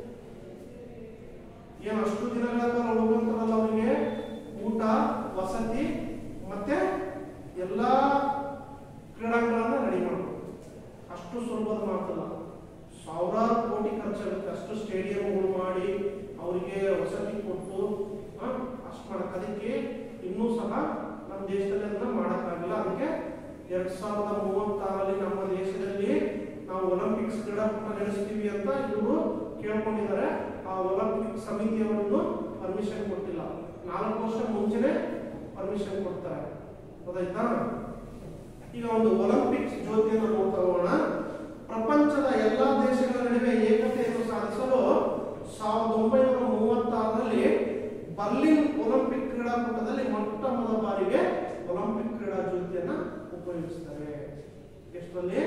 Speaker 1: ಏನು ಅಷ್ಟು ದಿನಗಳ ಕಾಲ ಉಳ್ಕೊಂತಾರಲ್ಲ ಅವರಿಗೆ ಊಟ ವಸತಿ ಮತ್ತೆ ಎಲ್ಲಾ ಕ್ರೀಡಾಂಗಣನ ರೆಡಿ ಮಾಡಬೇಕು ಅಷ್ಟು ಸುಲಭದ ಮಾತಲ್ಲ ಸಾವಿರಾರು ಕೋಟಿ ಖರ್ಚಾಗುತ್ತೆ ಅಷ್ಟು ಸ್ಟೇಡಿಯಂಗಳು ಮಾಡಿ ಅವರಿಗೆ ವಸತಿ ಕೊಟ್ಟು ಆ, ಅಷ್ಟು ಮಾಡಕ್ ಅದಕ್ಕೆ ಇನ್ನೂ ಸಹ ನಮ್ಮ ದೇಶದಲ್ಲಿ ಅದನ್ನ ಮಾಡೋಕ್ಕಾಗಿಲ್ಲ ಅದಕ್ಕೆ ಎರಡ್ ಸಾವಿರದ ಮೂವತ್ತಾರಲ್ಲಿ ನಮ್ಮ ದೇಶದಲ್ಲಿ ನಾವು ಒಲಿಂಪಿಕ್ಸ್ ಕ್ರೀಡಾಕೂಟ ನಡೆಸ್ತೀವಿ ಅಂತ ಇವರು ಕೇಳ್ಕೊಂಡಿದ್ದಾರೆ ಆ ಒಲಿಂಪಿಕ್ ಸಮಿತಿಯವರನ್ನು ಪರ್ಮಿಷನ್ ಕೊಟ್ಟಿಲ್ಲ ನಾಲ್ಕು ವರ್ಷ ಮುಂಚೆನೆ ಪರ್ಮಿಷನ್ ಕೊಡ್ತಾರೆ ಗೊತ್ತಾಯ್ತಾ ಈಗ ಒಂದು ಒಲಿಂಪಿಕ್ಸ್ ಜ್ಯೋತಿಯನ್ನು ನೋಡ್ತಾ ಹೋಗೋಣ ಪ್ರಪಂಚದ ಎಲ್ಲಾ ದೇಶಗಳ ನಡುವೆ ಏಕತೆಯನ್ನು ಸಾಧಿಸಲು ಸಾವಿರದ ಒಂಬೈನೂರ ಮೂವತ್ತಾರರಲ್ಲಿ ಬರ್ಲಿನ್ ಒಲಿಂಪಿಕ್ ಕ್ರೀಡಾಕೂಟದಲ್ಲಿ ಮೊಟ್ಟ ಮೊದಲ ಬಾರಿಗೆ ಒಲಿಂಪಿಕ್ ಕ್ರೀಡಾ ಜ್ಯೋತಿಯನ್ನ ಉಪಯೋಗಿಸ್ತಾರೆ ಎಷ್ಟರಲ್ಲಿ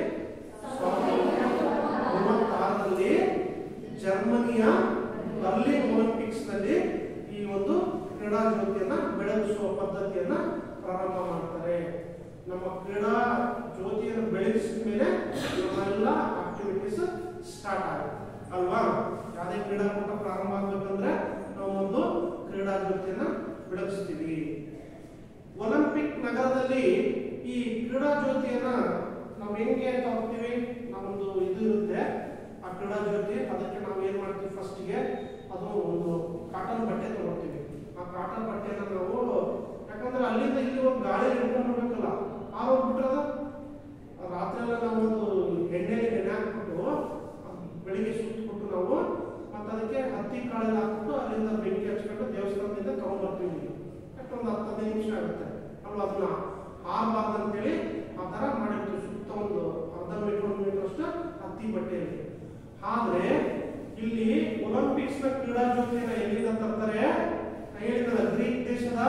Speaker 1: ಸಾವಿರದ ಮೂವತ್ತಾರರಲ್ಲಿ ಜರ್ಮನಿಯ ಬರ್ಲಿನ್ ಒಲಿಂಪಿಕ್ಸ್ ನಲ್ಲಿ ಈ ಒಂದು ಕ್ರೀಡಾ ಜ್ಯೋತಿಯನ್ನ ಬೆಳಗಿಸುವ ಪದ್ಧತಿಯನ್ನ ಪ್ರಾರಂಭ ಮಾಡ್ತಾರೆ ನಮ್ಮ ಕ್ರೀಡಾ ಜ್ಯೋತಿಯನ್ನು ಬೆಳಗಿಸಿದ ಮೇಲೆ ನಮ್ಮೆಲ್ಲ ಆಕ್ಟಿವಿಟೀಸ್ ಸ್ಟಾರ್ಟ್ ಆಗುತ್ತೆ ಅಲ್ವಾ ಯಾವುದೇ ಕ್ರೀಡಾಕೂಟ ಪ್ರಾರಂಭ ಆಗ್ಬೇಕಂದ್ರೆ ನಾವು ಒಂದು ಕ್ರೀಡಾ ಜ್ಯೋತಿಯನ್ನ ಬೆಳಗಿಸ್ತೀವಿ ಒಲಿಂಪಿಕ್ ನಗರದಲ್ಲಿ ಈ ಕ್ರೀಡಾ ಜ್ಯೋತಿಯನ್ನ ನಾವು ಹೆಂಗೆ ತಗೋತೀವಿ ನಮ್ಮೊಂದು ಇದು ಇರುತ್ತೆ ಆ ಕ್ರೀಡಾ ಜ್ಯೋತಿ ಅದಕ್ಕೆ ನಾವು ಏನ್ ಮಾಡ್ತೀವಿ ಫಸ್ಟ್ಗೆ ಅದು ಒಂದು ಕಾಟನ್ ಬಟ್ಟೆ ತಗೊಳ್ತೀವಿ ಆ ಕಾಟನ್ ಬಟ್ಟೆನ ನಾವು ಯಾಕಂದ್ರೆ ಅಲ್ಲಿಂದ ಇಲ್ಲಿ ಒಂದು ಗಾಳಿ ಹಿಡ್ಕೊಂಡು ಹೋಗ್ಬೇಕಲ್ಲ ಆ ಹೋಗ್ಬಿಟ್ರದ ರಾತ್ರಿ ಎಲ್ಲ ನಾವು ಒಂದು ಎಣ್ಣೆಲಿ ನೆನೆ ಹಾಕ್ಬಿಟ್ಟು ಅದ್ ಬೆಳಿಗ್ಗೆ ಸುತ್ತಬಿಟ್ಟು ನಾವು ಮತ್ತೆ ಅದಕ್ಕೆ ಹತ್ತಿ ಕಾಳೆಲ್ಲ ಹಾಕ್ಬಿಟ್ಟು ಅಲ್ಲಿಂದ ಬೆಂಕಿ ಹಚ್ಕೊಂಡು ದೇವಸ್ಥಾನದಿಂದ ತಗೊಂಡ್ಬರ್ತೀವಿ ಯಾಕಂದ್ರೆ ಹತ್ತು ಹದಿನೈದು ನಿಮಿಷ ಆಗುತ್ತೆ ನಾವು ಅದನ್ನ ಹಾರಬಾರ್ದು ಅಂತೇಳಿ ಆ ಥರ ಮಾಡಿರ್ತೀವಿ ಸುತ್ತ ಒಂದು ಅರ್ಧ ಮೀಟರ್ ಒಂದು ಮೀಟರ್ ಅಷ್ಟು ಹತ್ತಿ ಬಟ್ಟೆಯಲ್ಲಿ ಆದ್ರೆ ಇಲ್ಲಿ ಒಲಿಂಪಿಕ್ಸ್ ನ ಕ್ರೀಡಾ ಜ್ಯೋತಿಯನ್ನ ಎಲ್ಲಿಂದ ತರ್ತಾರೆ ನಾ ಹೇಳಿದ್ನಲ್ಲ ಗ್ರೀಕ್ ದೇಶದ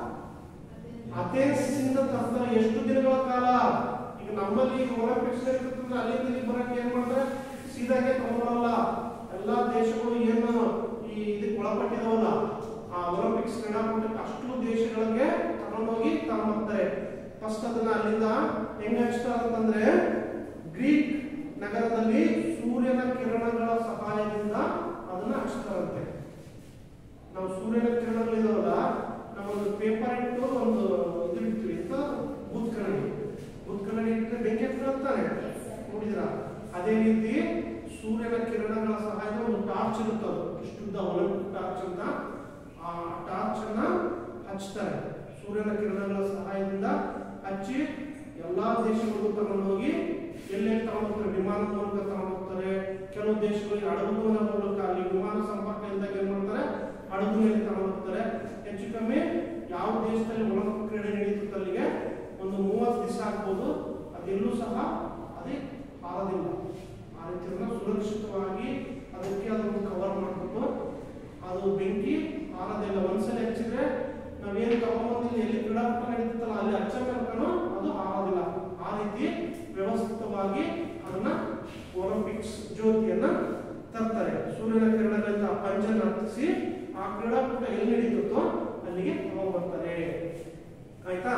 Speaker 1: ಅಥೆನ್ಸ್ ಇಂದ ತರ್ತಾರೆ ಎಷ್ಟು ದಿನಗಳ ಕಾಲ ಈಗ ನಮ್ಮಲ್ಲಿ ಈಗ ಒಲಿಂಪಿಕ್ಸ್ ಇರ್ತಂದ್ರೆ ಅಲ್ಲಿಂದ ಇಲ್ಲಿ ಬರಕ್ಕೆ ಏನ್ ಮಾಡ್ತಾರೆ ಸೀದಾಗೆ ತಗೊಂಡ್ಬರಲ್ಲ ಎಲ್ಲಾ ದೇಶಗಳು ಏನು ಈ ಇದಕ್ಕೆ ಒಳಪಟ್ಟಿದಾವಲ್ಲ ಆ ಒಲಿಂಪಿಕ್ಸ್ ಕ್ರೀಡಾಕೂಟಕ್ಕೆ ಅಷ್ಟು ದೇಶಗಳಿಗೆ ತಗೊಂಡೋಗಿ ತಗೊಂಡ್ಬರ್ತಾರೆ ಫಸ್ಟ್ ಅದನ್ನ ಅಲ್ಲಿಂದ ಹೆಂಗ್ ಹಚ್ತಾರೆ ಅಂತಂದ್ರೆ ಗ್ರೀಕ್ ನಗರದಲ್ಲಿ ಸೂರ್ಯನ ಕಿರಣಗಳ ಸಹಾಯದಿಂದ ಅದನ್ನ ಹಚ್ತಾರಂತೆ ನಾವು ಸೂರ್ಯನ ಕಿರಣಗಳಿದಾವಲ್ಲ ನಾವೊಂದು ಪೇಪರ್ ಇಟ್ಟು ಒಂದು ಇದು ಇಡ್ತೀವಿ ಅಂತ ಬೂತ್ ಕನ್ನಡಿ ಬೂತ್ ಕನ್ನಡಿ ಇಟ್ಟರೆ ಬೆಂಕಿ ಹತ್ಕೊಳ್ತಾನೆ ನೋಡಿದ್ರ ಅದೇ ರೀತಿ ಸೂರ್ಯನ ಕಿರಣಗಳ ಸಹಾಯದಿಂದ ಒಂದು ಟಾರ್ಚ್ ಇರುತ್ತೆ ಅದು ಇಷ್ಟುದ್ದ ಒಲಿಂಪಿಕ್ ಟಾರ್ಚ್ ಅಂತ ಆ ಟಾರ್ಚ್ ಅನ್ನ ಹಚ್ತಾರೆ ಸೂರ್ಯನ ಕಿರಣಗಳ ಸಹಾಯದಿಂದ ಹಚ್ಚಿ ಎಲ್ಲಾ ದೇಶಗಳಿಗೂ ತಗೊಂಡೋಗಿ ಎಲ್ಲೆಲ್ಲಿ ತಗೊಂಡೋಗ್ತಾರೆ ವಿಮಾನದ ಮೂಲಕ ತಗೊಂಡೋಗ್ತಾರೆ ಕೆಲವು ದೇಶಗಳಿಗೆ ಹಡಗುಗಳ ಮೂಲಕ ಅಲ್ಲಿ ವಿಮಾನ ಸಂಪರ್ಕ ಇದ್ದಾಗ ಏನ್ ಮಾಡ್ತಾರೆ ಹಡಗುನಲ್ಲಿ ತಗೊಂಡೋಗ್ತಾರೆ ಹೆಚ್ಚು ಕಮ್ಮಿ ಯಾವ ದೇಶದಲ್ಲಿ ಒಲಿಂಪಿಕ್ ಕ್ರೀಡೆ ನಡೀತದೆ ಅಲ್ಲಿಗೆ ಒಂದು ಮೂವತ್ತು ದಿವಸ ಆಗ್ಬೋದು ಅದೆಲ್ಲೂ ಸಹ ಅದೇ ಹಾರದಿಲ್ಲ ಆ ರೀತಿ ಅದನ್ನ ಸುರಕ್ಷಿತವಾಗಿ ಅದಕ್ಕೆ ಅದನ್ನು ಕವರ್ ಮಾಡ್ಬಿಟ್ಟು ಅದು ಬೆಂಕಿ ಹಾರದಿಲ್ಲ ಒಂದ್ಸಲ ಹಚ್ಚಿದ್ರೆ ನಾವೇನು ತಗೊಂಬಂದಿಲ್ಲ ಎಲ್ಲಿ ಕ್ರೀಡಾಕೂಟ ನಡೀತಲ್ಲ ಅಲ್ಲಿ ಹಚ್ಚ ತನಕನೂ ಅದು ಹಾರೋದಿಲ್ಲ ಆ ರೀತಿ ವ್ಯವಸ್ಥಿತವಾಗಿ ಅದನ್ನ ಒಲಿಂಪಿಕ್ಸ್ ಜ್ಯೋತಿಯನ್ನ ತರ್ತಾರೆ ಸೂರ್ಯನ ಕಿರಣಗಳಿಂದ ಪಂಚನ ಹತ್ತಿಸಿ ಆ ಕ್ರೀಡಾಕೂಟ ಎಲ್ಲಿ ನಡೀತದೋ ಅಲ್ಲಿಗೆ ತಗೊಂಡ್ಬರ್ತಾರೆ ಆಯ್ತಾ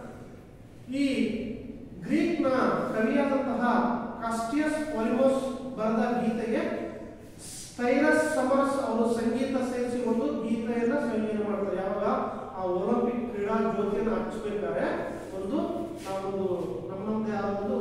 Speaker 1: ಈ ಗ್ರೀಕ್ನ ಕವಿಯಾದಂತಹ ಕಾಸ್ಟಿಯಸ್ ಪಾಲಿಮೋಸ್ ಬರೆದ ಗೀತೆಗೆ ಸ್ಟೈರಸ್ ಸಮರಸ್ ಅವರು ಸಂಗೀತ ಸೇರಿಸಿ ಒಂದು ಗೀತೆಯನ್ನ ಸಂಯೋಜನೆ ಮಾಡ್ತಾರೆ ಯಾವಾಗ ಆ ಒಲಿಂಪಿಕ್ ಕ್ರೀಡಾ ಜ್ಯೋತಿಯನ್ನು ಹಚ್ಚಬೇಕಾದ್ರೆ ಒಂದು ನಾವೊಂದು ನಮ್ಮದೇ ಆದ ಒಂದು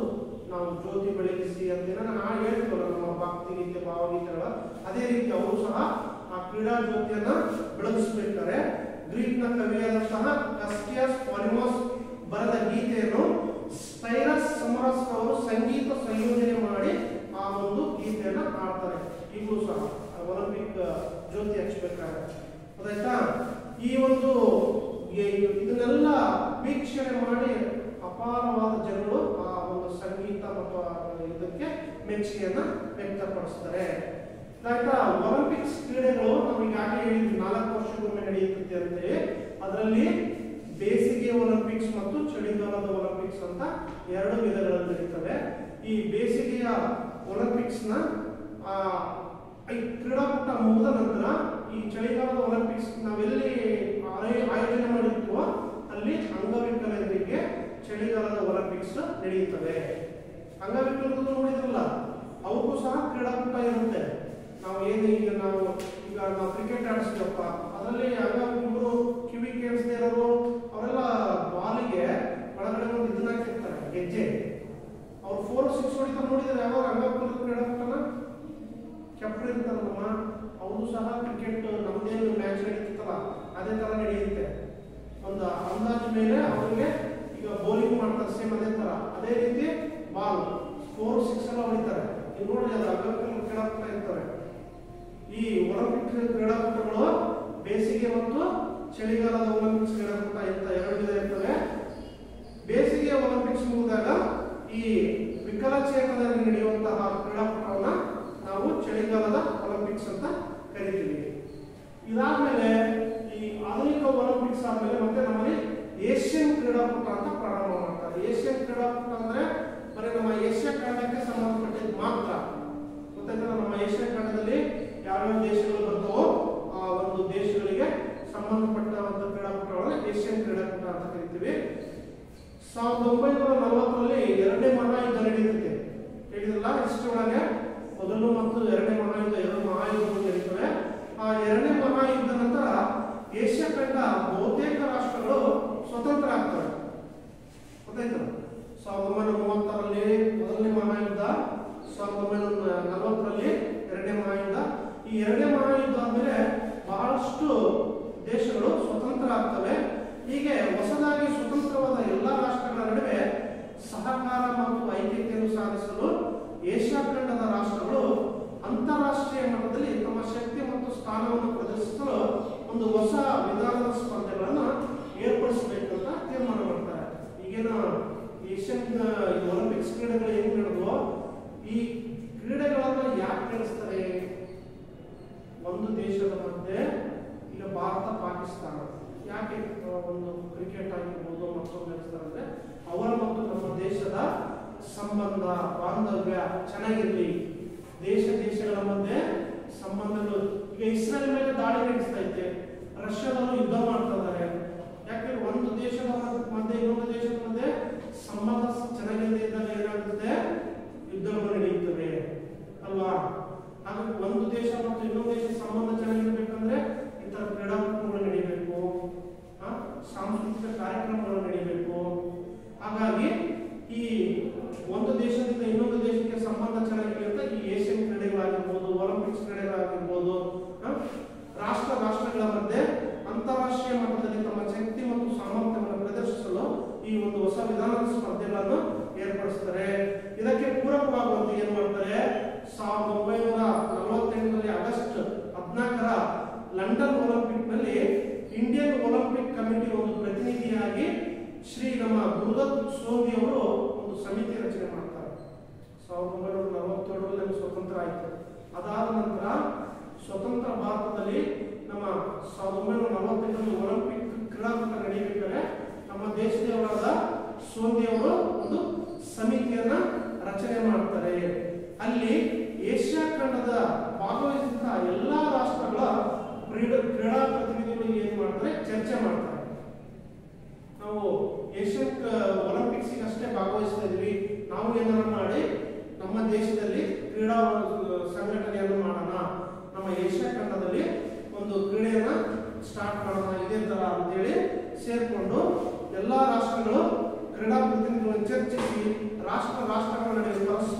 Speaker 1: ಜ್ಯೋತಿ ಬೆಳಗಿಸಿ ಅಂತ ಏನೋ ನಾನು ಹೇಳ್ತೀವಲ್ಲ ನಮ್ಮ ಭಕ್ತಿ ಗೀತೆ ಭಾವಗೀತೆಗಳ ಅದೇ ರೀತಿ ಅವರು ಸಹ ಆ ಕ್ರೀಡಾ ಜ್ಯೋತಿಯನ್ನ ಬೆಳಗಿಸ್ಬೇಕಾರೆ ಗ್ರೀಕ್ನ ಕವಿಯಾದಂತಹ ಕಸ್ಟಿಯಸ್ ಪಾಲಿಮೋಸ್ ಬರೆದ ಗೀತೆಯನ್ನು ಸ್ಟೈರಸ್ ಸಮರಸ್ ಅವರು ಸಂಗೀತ ಸಂಯೋಜನೆ ಮಾಡಿ ಆ ಒಂದು ಗೀತೆಯನ್ನ ಹಾಡ್ತಾರೆ ಈಗಲೂ ಸಹ ಆ ಒಲಿಂಪಿಕ್ ಜ್ಯೋತಿ ಹಚ್ಬೇಕಾದ್ರೆ ಗೊತ್ತಾಯ್ತಾ ಈ ಒಂದು ಈ- ಇದನ್ನೆಲ್ಲ ವೀಕ್ಷಣೆ ಮಾಡಿ ಅಪಾರವಾದ ಜನರು ಆ ಒಂದು ಸಂಗೀತ ಮತ್ತು ಆ ಇದಕ್ಕೆ ಮೆಚ್ಚುಗೆಯನ್ನ ವ್ಯಕ್ತಪಡಿಸ್ತಾರೆ ಆಯ್ತಾ ಒಲಿಂಪಿಕ್ಸ್ ಕ್ರೀಡೆಗಳು ನಾವು ಈಗಾಗಲೇ ಹೇಳಿದ್ವಿ ನಾಲ್ಕು ವರ್ಷಕ್ಕೊಮ್ಮೆ ನಡೆಯುತ್ತೆ ಅಂತೇಳಿ ಅದರಲ್ಲಿ ಬೇಸಿಗೆ ಒಲಿಂಪಿಕ್ಸ್ ಮತ್ತು ಚಳಿಗಾಲದ ಒಲಿಂಪಿಕ್ಸ್ ಅಂತ ಎರಡು ವಿಧಗಳಲ್ಲಿ ನಡೀತವೆ ಈ ಬೇಸಿಗೆಯ ಒಲಿಂಪಿಕ್ಸ್ ನ ಆ, ಈ ಕ್ರೀಡಾಕೂಟ ಮುಗಿದ ನಂತರ ಈ ಚಳಿಗಾಲದ ಒಲಿಂಪಿಕ್ಸ್ ನಾವೆಲ್ಲಿ ಆಯ- ಆಯೋಜನೆ ಮಾಡಿರ್ತೀವೋ ಅಲ್ಲಿ ಅಂಗವಿಕಲರಿಗೆ ಚಳಿಗಾಲದ ಒಲಿಂಪಿಕ್ಸ್ ನಡೆಯುತ್ತವೆ ಅಂಗವಿಕಲರು ನೋಡಿದ್ರಲ್ಲ ಅವ್ರಿಗೂ ಸಹ ಕ್ರೀಡಾಕೂಟ ಇರುತ್ತೆ ನಾವು ಏನು ಈಗ ನಾವು ಈಗ ನಾವು ಕ್ರಿಕೆಟ್ ಆಡಿಸ್ತೀವಪ್ಪ ಅದರಲ್ಲಿ ಅಂಗವಿಕಲರು ಕಿವಿ ಕೇಳಿಸದೇ ಇರೋರು ಅವರೆಲ್ಲ ಬಾಲಿಗೆ ಒಳಗಡೆ ಒಂದು ಇದನ್ನ ಹಾಕಿರ್ತಾರೆ ಗೆಜ್ಜೆ ಅವ್ರು ಫೋರ್ ಸಿಕ್ಸ್ ಹೊಡಿತಾರೆ ನೋಡಿದ್ರೆ ಯಾವ ಅಂಗವಿಕಲರು ಕ್ರೀಡಾಕೂಟನ ಕೆಪ್ಟರ್ ಇರ್ತಾರಲ್ಲಮ್ಮ ಅವರು ಸಹ ಕ್ರಿಕೆಟ್ ನಮ್ದೇನು ಮ್ಯಾಚ್ ನಡೀತಿತ್ತಲ್ಲ ಅದೇ ತರ ನಡೆಯುತ್ತೆ ಒಂದು ಅಂದಾಜು ಮೇಲೆ ಅವರಿಗೆ ಈಗ ಬೌಲಿಂಗ್ ಮಾಡ್ತಾರೆ ಸೇಮ್ ಅದೇ ತರ ಅದೇ ರೀತಿ ಬಾಲ್ ಫೋರ್ ಸಿಕ್ಸ್ ಎಲ್ಲ ಹೊಡಿತಾರೆ ನೀವು ನೋಡಿ ಅದು ಅಂಗವಿಕಲರು ಕ್ರೀಡಾಕೂಟ ಇರ್ತವೆ ಈ ಒಲಿಂಪಿಕ್ ಕ್ರೀಡಾಕೂಟಗಳು ಬೇಸಿಗೆ ಮತ್ತು ಚಳಿಗಾಲದ ಒಲಿಂಪಿಕ್ಸ್ ಕ್ರೀಡಾಕೂಟ ಅಂತ ಎರಡು ವಿಧ ಇರ್ತವೆ ಬೇಸಿಗೆ ಒಲಿಂಪಿಕ್ಸ್ ಮುಗಿದಾಗ ಈ ವಿಕಲಚೇತನರಿಗೆ ನಡೆಯುವಂತಹ ಕ್ರೀಡಾಕೂಟವನ್ನ ನಾವು ಚಳಿಗಾಲದ ಒಲಿಂಪಿಕ್ಸ್ ಅಂತ ಕರಿತೀವಿ ಇದಾದ್ಮೇಲೆ ಈ ಆಧುನಿಕ ಒಲಿಂಪಿಕ್ಸ್ ಆದ್ಮೇಲೆ ಮತ್ತೆ ನಮ್ಮಲ್ಲಿ ಏಷ್ಯನ್ ಕ್ರೀಡಾಕೂಟ ಅಂತ ಪ್ರಾರಂಭ ಮಾಡ್ತಾರೆ ಏಷ್ಯನ್ ಕ್ರೀಡಾಕೂಟ ಅಂದ್ರೆ ಬರೀ ನಮ್ಮ ಏಷ್ಯಾ ಖಂಡಕ್ಕೆ ಸಂಬಂಧಪಟ್ಟಿದ್ದು ಮಾತ್ರ ಗೊತ್ತಾಯ್ತಲ್ಲ ನಮ್ಮ ಏಷ್ಯಾ ಖಂಡದಲ್ಲಿ ಯಾವ್ಯಾವ ದೇಶಗಳು ಬರ್ತವೋ ಆ ಒಂದು ದೇಶಗಳಿಗೆ ಸಂಬಂಧಪಟ್ಟ ಒಂದು ಕ್ರೀಡಾಕೂಟಗಳನ್ನ ಏಷ್ಯನ್ ಕ್ರೀಡಾಕೂಟ ಅಂತ ಕರಿತೀವಿ ಸಾವಿರದ ಒಂಬೈನೂರ ನಲವತ್ತರಲ್ಲಿ ಎರಡನೇ ಮಹಾಯುದ್ಧ ನಡೆಯುತ್ತೆ ಹೇಳಿದ್ರಲ್ಲ ಹಿಸ್ಟ್ರಿ ಒಳಗೆ ಮೊದಲು ಮತ್ತು ಎರಡನೇ ಮಹಾಯುದ್ಧ ಎರಡು ಮಹಾಯುದ್ಧಗಳು ನಡೀತವೆ ಆ ಎರಡನೇ ಮಹಾಯುದ್ಧ ನಂತರ ಏಷ್ಯಾ ಖಂಡ ಬಹುತೇಕ ರಾಷ್ಟ್ರಗಳು ಸ್ವತಂತ್ರ ಆಗ್ತವೆ ಗೊತ್ತಾಯ್ತು ಸಾವಿರದ ಒಂಬೈನೂರ ಮೂವತ್ತರಲ್ಲಿ ಮೊದಲನೇ ಮಹಾಯುದ್ಧ ಸಾವಿರದ ಒಂಬೈನೂರ ನಲವತ್ತರಲ್ಲಿ ಎರಡನೇ ಮಹಾಯುದ್ಧ ಈ ಎರಡನೇ ಮಹಾಯುದ್ಧ ಆದ್ಮೇಲೆ ಬಹಳಷ್ಟು ದೇಶಗಳು ಸ್ವತಂತ್ರ ಆಗ್ತವೆ ಹೀಗೆ ಹೊಸದಾಗಿ ಸ್ವತಂತ್ರವಾದ ಎಲ್ಲ ರಾಷ್ಟ್ರಗಳ ನಡುವೆ ಸಹಕಾರ ಮತ್ತು ಐಕ್ಯತೆಯನ್ನು ಸಾಧಿಸಲು ಏಷ್ಯಾ ಖಂಡದ ರಾಷ್ಟ್ರಗಳು ಅಂತಾರಾಷ್ಟ್ರೀಯ ಮಟ್ಟದಲ್ಲಿ ತಮ್ಮ ಶಕ್ತಿ ಮತ್ತು ಸ್ಥಾನವನ್ನು ಪ್ರದರ್ಶಿಸಲು ಒಂದು ಹೊಸ ವಿಧಾನದ ಸ್ಪರ್ಧೆಗಳನ್ನು ಏರ್ಪಡಿಸಬೇಕಂತ ತೀರ್ಮಾನ ಮಾಡ್ತಾರೆ ಈಗೇನು ಏಷ್ಯನ್ ಒಲಿಂಪಿಕ್ಸ್ ಕ್ರೀಡೆಗಳು ಹೆಂಗ್ ನಡೆದವು ಈ ಕ್ರೀಡೆಗಳನ್ನ ಯಾಕೆ ನಡೆಸ್ತಾರೆ ಒಂದು ದೇಶದ ಮಧ್ಯೆ ಈಗ ಭಾರತ ಪಾಕಿಸ್ತಾನ ಯಾಕೆ ಆ, ಒಂದು ಕ್ರಿಕೆಟ್ ಆಗಿರ್ಬೋದು ಮತ್ತೊಂದು ನಡೆಸ್ತಾರೆ ಅಂದ್ರೆ ಅವರ ಮತ್ತು ನಮ್ಮ ದೇಶದ ಸಂಬಂಧ ಬಾಂಧವ್ಯ ಚೆನ್ನಾಗಿರ್ಲಿ ದೇಶ ದೇಶಗಳ ಮಧ್ಯೆ ಸಂಬಂಧಗಳು ಈಗ ಇಸ್ರೇಲ್ ಮೇಲೆ ದಾಳಿ ನಡೆಸ್ತಾ ಐತೆ ರಷ್ಯಾದವರು ಯುದ್ಧ ಮಾಡ್ತಾ ಇದ್ದಾರೆ ಯಾಕೆ ಒಂದು ದೇಶದ ಮಧ್ಯ- ಮಧ್ಯೆ ಇನ್ನೊಂದು ದೇಶದ ಮಧ್ಯೆ ಸಂಬಂಧ ಚೆನ್ನಾಗಿಲ್ಲದೆ ಇದ್ದಾಗ ಏನಾಗುತ್ತೆ ಯುದ್ಧಗಳು ನಡೆಯುತ್ತವೆ ಅಲ್ವಾ ಹಾಗಾಗಿ ಒಂದು ದೇಶ ಮತ್ತು ಇನ್ನೊಂದು ದೇಶದ ಸಂಬಂಧ ಚೆನ್ನಾಗಿರ್ಬೇಕಂದ್ರೆ ಈ ತರ ಕ್ರೀಡಾಕೂಟಗಳು ನಡೀಬೇಕು ಆ, ಸಾಂಸ್ಕೃತಿಕ ಕಾರ್ಯಕ್ರಮಗಳು ನಡೀಬೇಕು ಹಾಗಾಗಿ ಈ ಒಂದು ದೇಶದಿಂದ ಇನ್ನೊಂದು ದೇಶಕ್ಕೆ ಸಂಬಂಧ ಚೆನ್ನಾಗಿರಲಿ ಅಂತ ಈ ಏಷ್ಯನ್ ಕ್ರೀಡೆಗಳಾಗಿರ್ಬೋದು ಒಲಿಂಪಿಕ್ಸ್ ಕ್ರೀಡೆಗಳಾಗಿರ್ಬೋದು ಆ, ರಾಷ್ಟ್ರ ರಾಷ್ಟ್ರಗಳ ಮಧ್ಯೆ ಅಂತಾರಾಷ್ಟ್ರೀಯ ಮಟ್ಟದಲ್ಲಿ ತಮ್ಮ ಶಕ್ತಿ ಮತ್ತು ಸಾಮರ್ಥ್ಯವನ್ನು ಪ್ರದರ್ಶಿಸಲು ಈ ಒಂದು ಹೊಸ ವಿಧಾನದ ಸ್ಪರ್ಧೆಗಳನ್ನು ಏರ್ಪಡಿಸ್ತಾರೆ ಇದಕ್ಕೆ ಪೂರಕವಾಗುವಂತೆ ಏನ್ ಮಾಡ್ತಾರೆ ಸಾವಿರದ ಒಂಬೈನೂರ ನಲವತ್ತೆಂಟರಲ್ಲಿ ಆಗಸ್ಟ್ ಹದಿನಾಲ್ಕರ ಲಂಡನ್ ಒಲಿಂಪಿಕ್ ನಲ್ಲಿ ಇಂಡಿಯನ್ ಒಲಿಂಪಿಕ್ ಕಮಿಟಿ ಒಂದು ಪ್ರತಿನಿಧಿಯಾಗಿ ಶ್ರೀ ನಮ್ಮ ಗುರುದತ್ ಸೋಂದಿ ಅವರು ಒಂದು ಸಮಿತಿ ರಚನೆ ಮಾಡ್ತಾರೆ ಸಾವಿರದ ಒಂಬೈನೂರ ನಲವತ್ತೇಳರಲ್ಲಿ ನಮಗೆ ಸ್ವತಂತ್ರ ಆಯಿತು ಅದಾದ ನಂತರ ಸ್ವತಂತ್ರ ಭಾರತದಲ್ಲಿ ನಮ್ಮ ಸಾವಿರದ ಒಂಬೈನೂರ ನಲವತ್ತೆಂಟರಲ್ಲಿ ಒಲಿಂಪಿಕ್ ಕ್ರೀಡಾಕೂಟ ನಡೀಬೇಕಾದ್ರೆ ನಮ್ಮ ದೇಶದವರಾದ ಸೋಂದಿ ಅವರು ಒಂದು ಸಮಿತಿಯನ್ನ ರಚನೆ ಮಾಡ್ತಾರೆ ಅಲ್ಲಿ ಏಷ್ಯಾ ಖಂಡದ ಭಾಗವಹಿಸಿದ ಎಲ್ಲಾ ರಾಷ್ಟ್ರಗಳ ಕ್ರೀಡಾ ಕ್ರೀಡಾ ಪ್ರತಿನಿಧಿಗಳು ಏನ್ ಮಾಡ್ತಾರೆ ಚರ್ಚೆ ಮಾಡ್ತಾರೆ ನಾವು ಏಷ್ಯನ್ ಒಲಿಂಪಿಕ್ಸ್ ಅಷ್ಟೇ ಭಾಗವಹಿಸ್ತಾ ಇದ್ವಿ ನಾವು ಏನಾರ ಮಾಡಿ ನಮ್ಮ ದೇಶದಲ್ಲಿ ಕ್ರೀಡಾ ಸಂಘಟನೆಯನ್ನು ಮಾಡೋಣ ನಮ್ಮ ಏಷ್ಯಾ ಖಂಡದಲ್ಲಿ ಒಂದು ಕ್ರೀಡೆಯನ್ನ ಸ್ಟಾರ್ಟ್ ಮಾಡೋಣ ಇದೇ ತರ ಅಂತೇಳಿ ಸೇರ್ಕೊಂಡು ಎಲ್ಲಾ ರಾಷ್ಟ್ರಗಳು ಕ್ರೀಡಾ ಪ್ರತಿನಿಧಿಗಳನ್ನು ಚರ್ಚಿಸಿ ರಾಷ್ಟ್ರ ರಾಷ್ಟ್ರಗಳ ನಡುವೆ ಪರಸ್ಪರ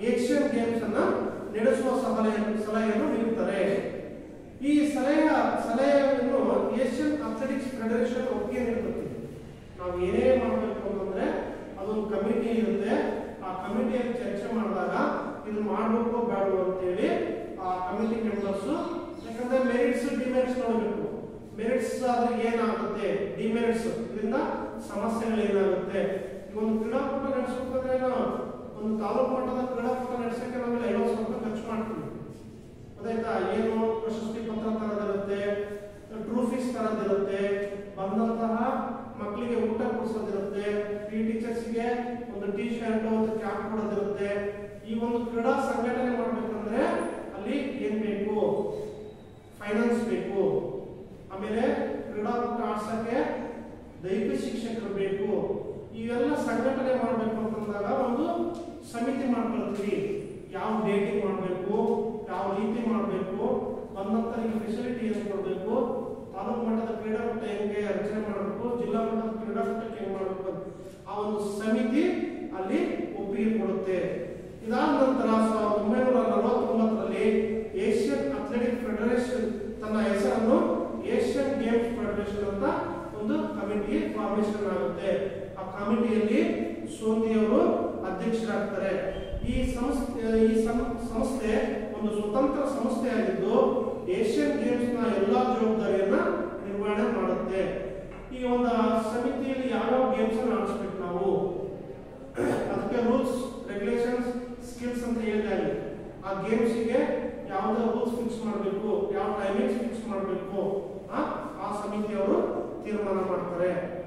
Speaker 1: ಏಷ್ಯನ್ ಗೇಮ್ಸ್ ಅನ್ನ ನಡೆಸುವ ಸಲಹೆ ಸಲಹೆಯನ್ನು ನೀಡುತ್ತಾರೆ ಈ ಸಲಹೆಯ ಸಲಹೆಯನ್ನು ಏಷ್ಯನ್ ಅಥ್ಲೆಟಿಕ್ಸ್ ಫೆಡರೇಷನ್ ಒಪ್ಪಿಗೆ ನೀಡುತ್ತದೆ ನಾವು ಏನೇ ಮಾಡಬೇಕು ಅಂತಂದ್ರೆ ಅದೊಂದು ಕಮಿಟಿ ಇರುತ್ತೆ ಆ ಕಮಿಟಿಯಲ್ಲಿ ಚರ್ಚೆ ಮಾಡಿದಾಗ ಇದು ಮಾಡಬೇಕು ಬೇಡವು ಅಂತೇಳಿ ಆ ಕಮಿಟಿ ಮೆಂಬರ್ಸ್ ಯಾಕಂದ್ರೆ ಮೆರಿಟ್ಸ್ ಡಿಮೆರಿಟ್ಸ್ ನೋಡಬೇಕು ಮೆರಿಟ್ಸ್ ಆದ್ರೆ ಏನಾಗುತ್ತೆ ಡಿಮೆರಿಟ್ಸ್ ಇದರಿಂದ ಸಮಸ್ಯೆಗಳು ಏನಾಗುತ್ತೆ ಈಗ ಒಂದು ಕ್ರೀಡಾಕೂಟ ನಡೆಸಬೇಕಾದ್ರೆ ನಾವು ಒಂದು ತಾಲೂಕು ಮಟ್ಟದ ಕ್ರೀಡಾಕೂಟ ನಡೆಸಕ್ಕೆ ನಾವೆಲ್ಲ ಐವತ್ತು ಸಾವಿರ ರೂಪಾಯಿ ಖರ್ಚು ಮಾಡ್ತೀವಿ ಗೊತ್ತಾಯ್ತಾ ಏನು ಪ್ರಶಸ್ತಿ ಪತ್ರ ತರದಿರುತ್ತೆ ಟ್ರೋಫೀಸ್ ತರದಿರುತ್ತೆ ಬಂದಂತಹ ಮಕ್ಕಳಿಗೆ ಊಟ ಕೊಡಿಸೋದಿರುತ್ತೆ ಪಿ ಟೀಚರ್ಸ್ಗೆ ಒಂದು ಟಿ ಶರ್ಟ್ ಒಂದು ಕ್ಯಾಪ್ ಕೊಡೋದಿರುತ್ತೆ ಈ ಒಂದು ಕ್ರೀಡಾ ಸಂಘಟನೆ ಮಾಡ್ಬೇಕಂದ್ರೆ ಅಲ್ಲಿ ಏನ್ ಬೇಕು ಫೈನಾನ್ಸ್ ಬೇಕು ಆಮೇಲೆ ಕ್ರೀಡಾಕೂಟ ಆಡ್ಸಕ್ಕೆ ದೈಹಿಕ ಶಿಕ್ಷಕರು ಬೇಕು ಇವೆಲ್ಲ ಸಂಘಟನೆ ಮಾಡಬೇಕು ಅಂತಂದಾಗ ಒಂದು ಸಮಿತಿ ಮಾಡ್ಕೊಳ್ತೀವಿ ಯಾವ ಡೇಟಿಂಗ್ ಮಾಡಬೇಕು ಯಾವ ರೀತಿ ಮಾಡಬೇಕು ಬಂದಂತರಿಗೆ ಫೆಸಿಲಿಟಿ ಏನು ಕೊಡಬೇಕು ತಾಲೂಕು ಮಟ್ಟದ ಕ್ರೀಡಾಕೂಟ ಹೆಂಗೆ ರಚನೆ ಮಾಡಬೇಕು ಜಿಲ್ಲಾ ಮಟ್ಟದ ಕ್ರೀಡಾಕೂಟಕ್ಕೆ ಹೆಂಗೆ ಮಾಡಬೇಕು ಅಂತ ಆ ಒಂದು ಸಮಿತಿ ಅಲ್ಲಿ ಒಪ್ಪಿಗೆ ಕೊಡುತ್ತೆ ಇದಾದ ನಂತರ ಸಾವಿರದ ಒಂಬೈನೂರ ನಲವತ್ತೊಂಬತ್ತರಲ್ಲಿ ಏಷ್ಯನ್ ಅಥ್ಲೆಟಿಕ್ ಫೆಡರೇಷನ್ ತನ್ನ ಹೆಸರನ್ನು ಏಷ್ಯನ್ ಗೇಮ್ಸ್ ಫೆಡರೇಷನ್ ಅಂತ ಒಂದು ಕಮಿಟಿ ಫಾರ್ಮೇಷನ್ ಆಗುತ್ತೆ ಆ ಕಮಿಟಿಯಲ್ಲಿ ಸೋಂದಿಯವರು ಅಧ್ಯಕ್ಷರಾಗ್ತಾರೆ ಈ ಸಂಸ್ಥೆ ಈ ಸಂ- ಸಂಸ್ಥೆ ಒಂದು ಸ್ವತಂತ್ರ ಸಂಸ್ಥೆಯಾಗಿದ್ದು ಏಷ್ಯನ್ ಗೇಮ್ಸ್ ನ ಎಲ್ಲಾ ಜವಾಬ್ದಾರಿಯನ್ನ ನಿರ್ವಹಣೆ ಮಾಡುತ್ತೆ ಈ ಒಂದು ಸಮಿತಿಯಲ್ಲಿ ಯಾವ್ಯಾವ ಗೇಮ್ಸ್ ಅನ್ನು ಆಡಿಸ್ಬೇಕು ನಾವು ಅದಕ್ಕೆ ರೂಲ್ಸ್ ರೆಗ್ಯುಲೇಷನ್ಸ್ ಸ್ಕಿಲ್ಸ್ ಅಂತ ಹೇಳಿದಾಗ ಆ ಗೇಮ್ಸ್ಗೆ ಯಾವ್ದು ರೂಲ್ಸ್ ಫಿಕ್ಸ್ ಮಾಡಬೇಕು ಯಾವ ಟೈಮಿಂಗ್ಸ್ ಫಿಕ್ಸ್ ಮಾಡಬೇಕು ಆ ಸಮಿತಿಯವರು ತೀರ್ಮಾನ ಮಾಡ್ತಾರೆ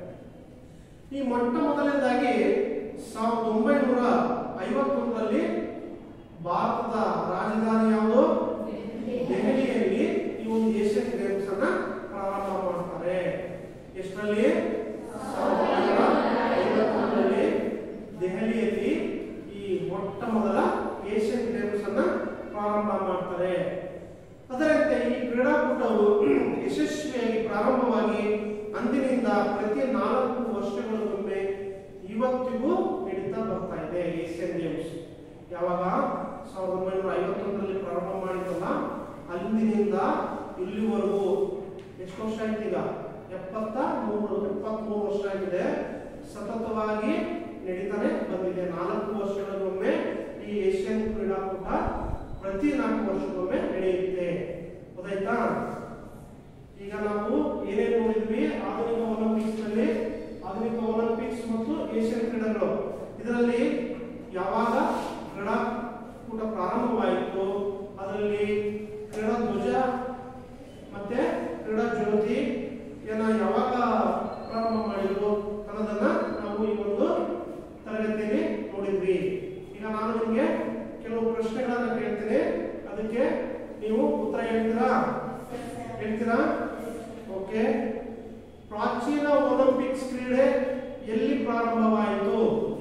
Speaker 1: ಈ ಮೊಟ್ಟ ಮೊದಲನೇದಾಗಿ ಸಾವಿರದ ಒಂಬೈನೂರ ಐವತ್ತೊಂದರಲ್ಲಿ ಭಾರತದ ರಾಜಧಾನಿ ಯಾವುದು ದೆಹಲಿಯಲ್ಲಿ ಈ ಒಂದು ಏಷ್ಯನ್ ಗೇಮ್ಸ್ ಅನ್ನ ಪ್ರಾರಂಭ ಮಾಡ್ತಾರೆ ಎಷ್ಟರಲ್ಲಿ ಸಾವಿರದ ಒಂಬೈನೂರ ಐವತ್ತೊಂದರಲ್ಲಿ ದೆಹಲಿಯಲ್ಲಿ ಈ ಮೊಟ್ಟ ಮೊದಲ ಏಷ್ಯನ್ ಗೇಮ್ಸ್ ಅನ್ನ ಪ್ರಾರಂಭ ಮಾಡ್ತಾರೆ ಅದರಂತೆ ಈ ಕ್ರೀಡಾಕೂಟವು ಯಶಸ್ವಿಯಾಗಿ ಪ್ರಾರಂಭವಾಗಿ ಅಂದಿನಿಂದ ಪ್ರತಿ ನಾಲ್ಕು ವರ್ಷಗಳಿಗೊಮ್ಮೆ ಇವತ್ತಿಗೂ ನಡೀತಾ ಬರ್ತಾ ಇದೆ ಏಷ್ಯನ್ ಗೇಮ್ಸ್ ಯಾವಾಗ ಸಾವಿರದ ಒಂಬೈನೂರ ಐವತ್ತೊಂದರಲ್ಲಿ ಪ್ರಾರಂಭ ಮಾಡಿದ್ದಲ್ಲ ಅಲ್ಲಿನಿಂದ ಇಲ್ಲಿವರೆಗೂ ಎಷ್ಟು ವರ್ಷ ಆಯ್ತು ಈಗ ಎಪ್ಪತ್ತ ಮೂರು ಎಪ್ಪತ್ಮೂರು ವರ್ಷ ಆಗಿದೆ ಸತತವಾಗಿ ನಡೀತಾನೆ ಬಂದಿದೆ ನಾಲ್ಕು ವರ್ಷಗಳಿಗೊಮ್ಮೆ ಈ ಏಷ್ಯನ್ ಕ್ರೀಡಾಕೂಟ ಪ್ರತಿ ನಾಲ್ಕು ವರ್ಷಕ್ಕೊಮ್ಮೆ ನಡೆಯುತ್ತೆ ಗೊತ್ತಾಯ್ತಾ ಈಗ ನಾವು ಏನೇನು ನೋಡಿದ್ವಿ ಆಧುನಿಕ ಒಲಿಂಪಿಕ್ಸ್ ನಲ್ಲಿ ಆಧುನಿಕ ಒಲಿಂಪಿಕ್ಸ್ ಮತ್ತು ಏಷ್ಯನ್ ಕ್ರೀಡೆಗಳು ಇದರಲ್ಲಿ ಯಾವಾಗ ಕ್ರೀಡಾಕೂಟ ಪ್ರಾರಂಭವಾಯಿತು ಅದರಲ್ಲಿ ಕ್ರೀಡಾ ಧ್ವಜ ಮತ್ತೆ ಕ್ರೀಡಾ ಜ್ಯೋತಿ ಏನ ಯಾವಾಗ ಪ್ರಾರಂಭ ಮಾಡಿದ್ರು ಅನ್ನೋದನ್ನ ನಾವು ಈ ಒಂದು ತರಗತಿಯಲ್ಲಿ ನೋಡಿದ್ವಿ ಈಗ ನಾನು ನಿಮಗೆ ಕೆಲವು ಪ್ರಶ್ನೆಗಳನ್ನ ಕೇಳ್ತೀನಿ ಅದಕ್ಕೆ ನೀವು ಉತ್ತರ ಹೇಳ್ತೀರಾ ಹೇಳ್ತೀರಾ ಓಕೆ ಪ್ರಾಚೀನ ಒಲಿಂಪಿಕ್ಸ್ ಕ್ರೀಡೆ ಎಲ್ಲಿ ಪ್ರಾರಂಭವಾಯಿತು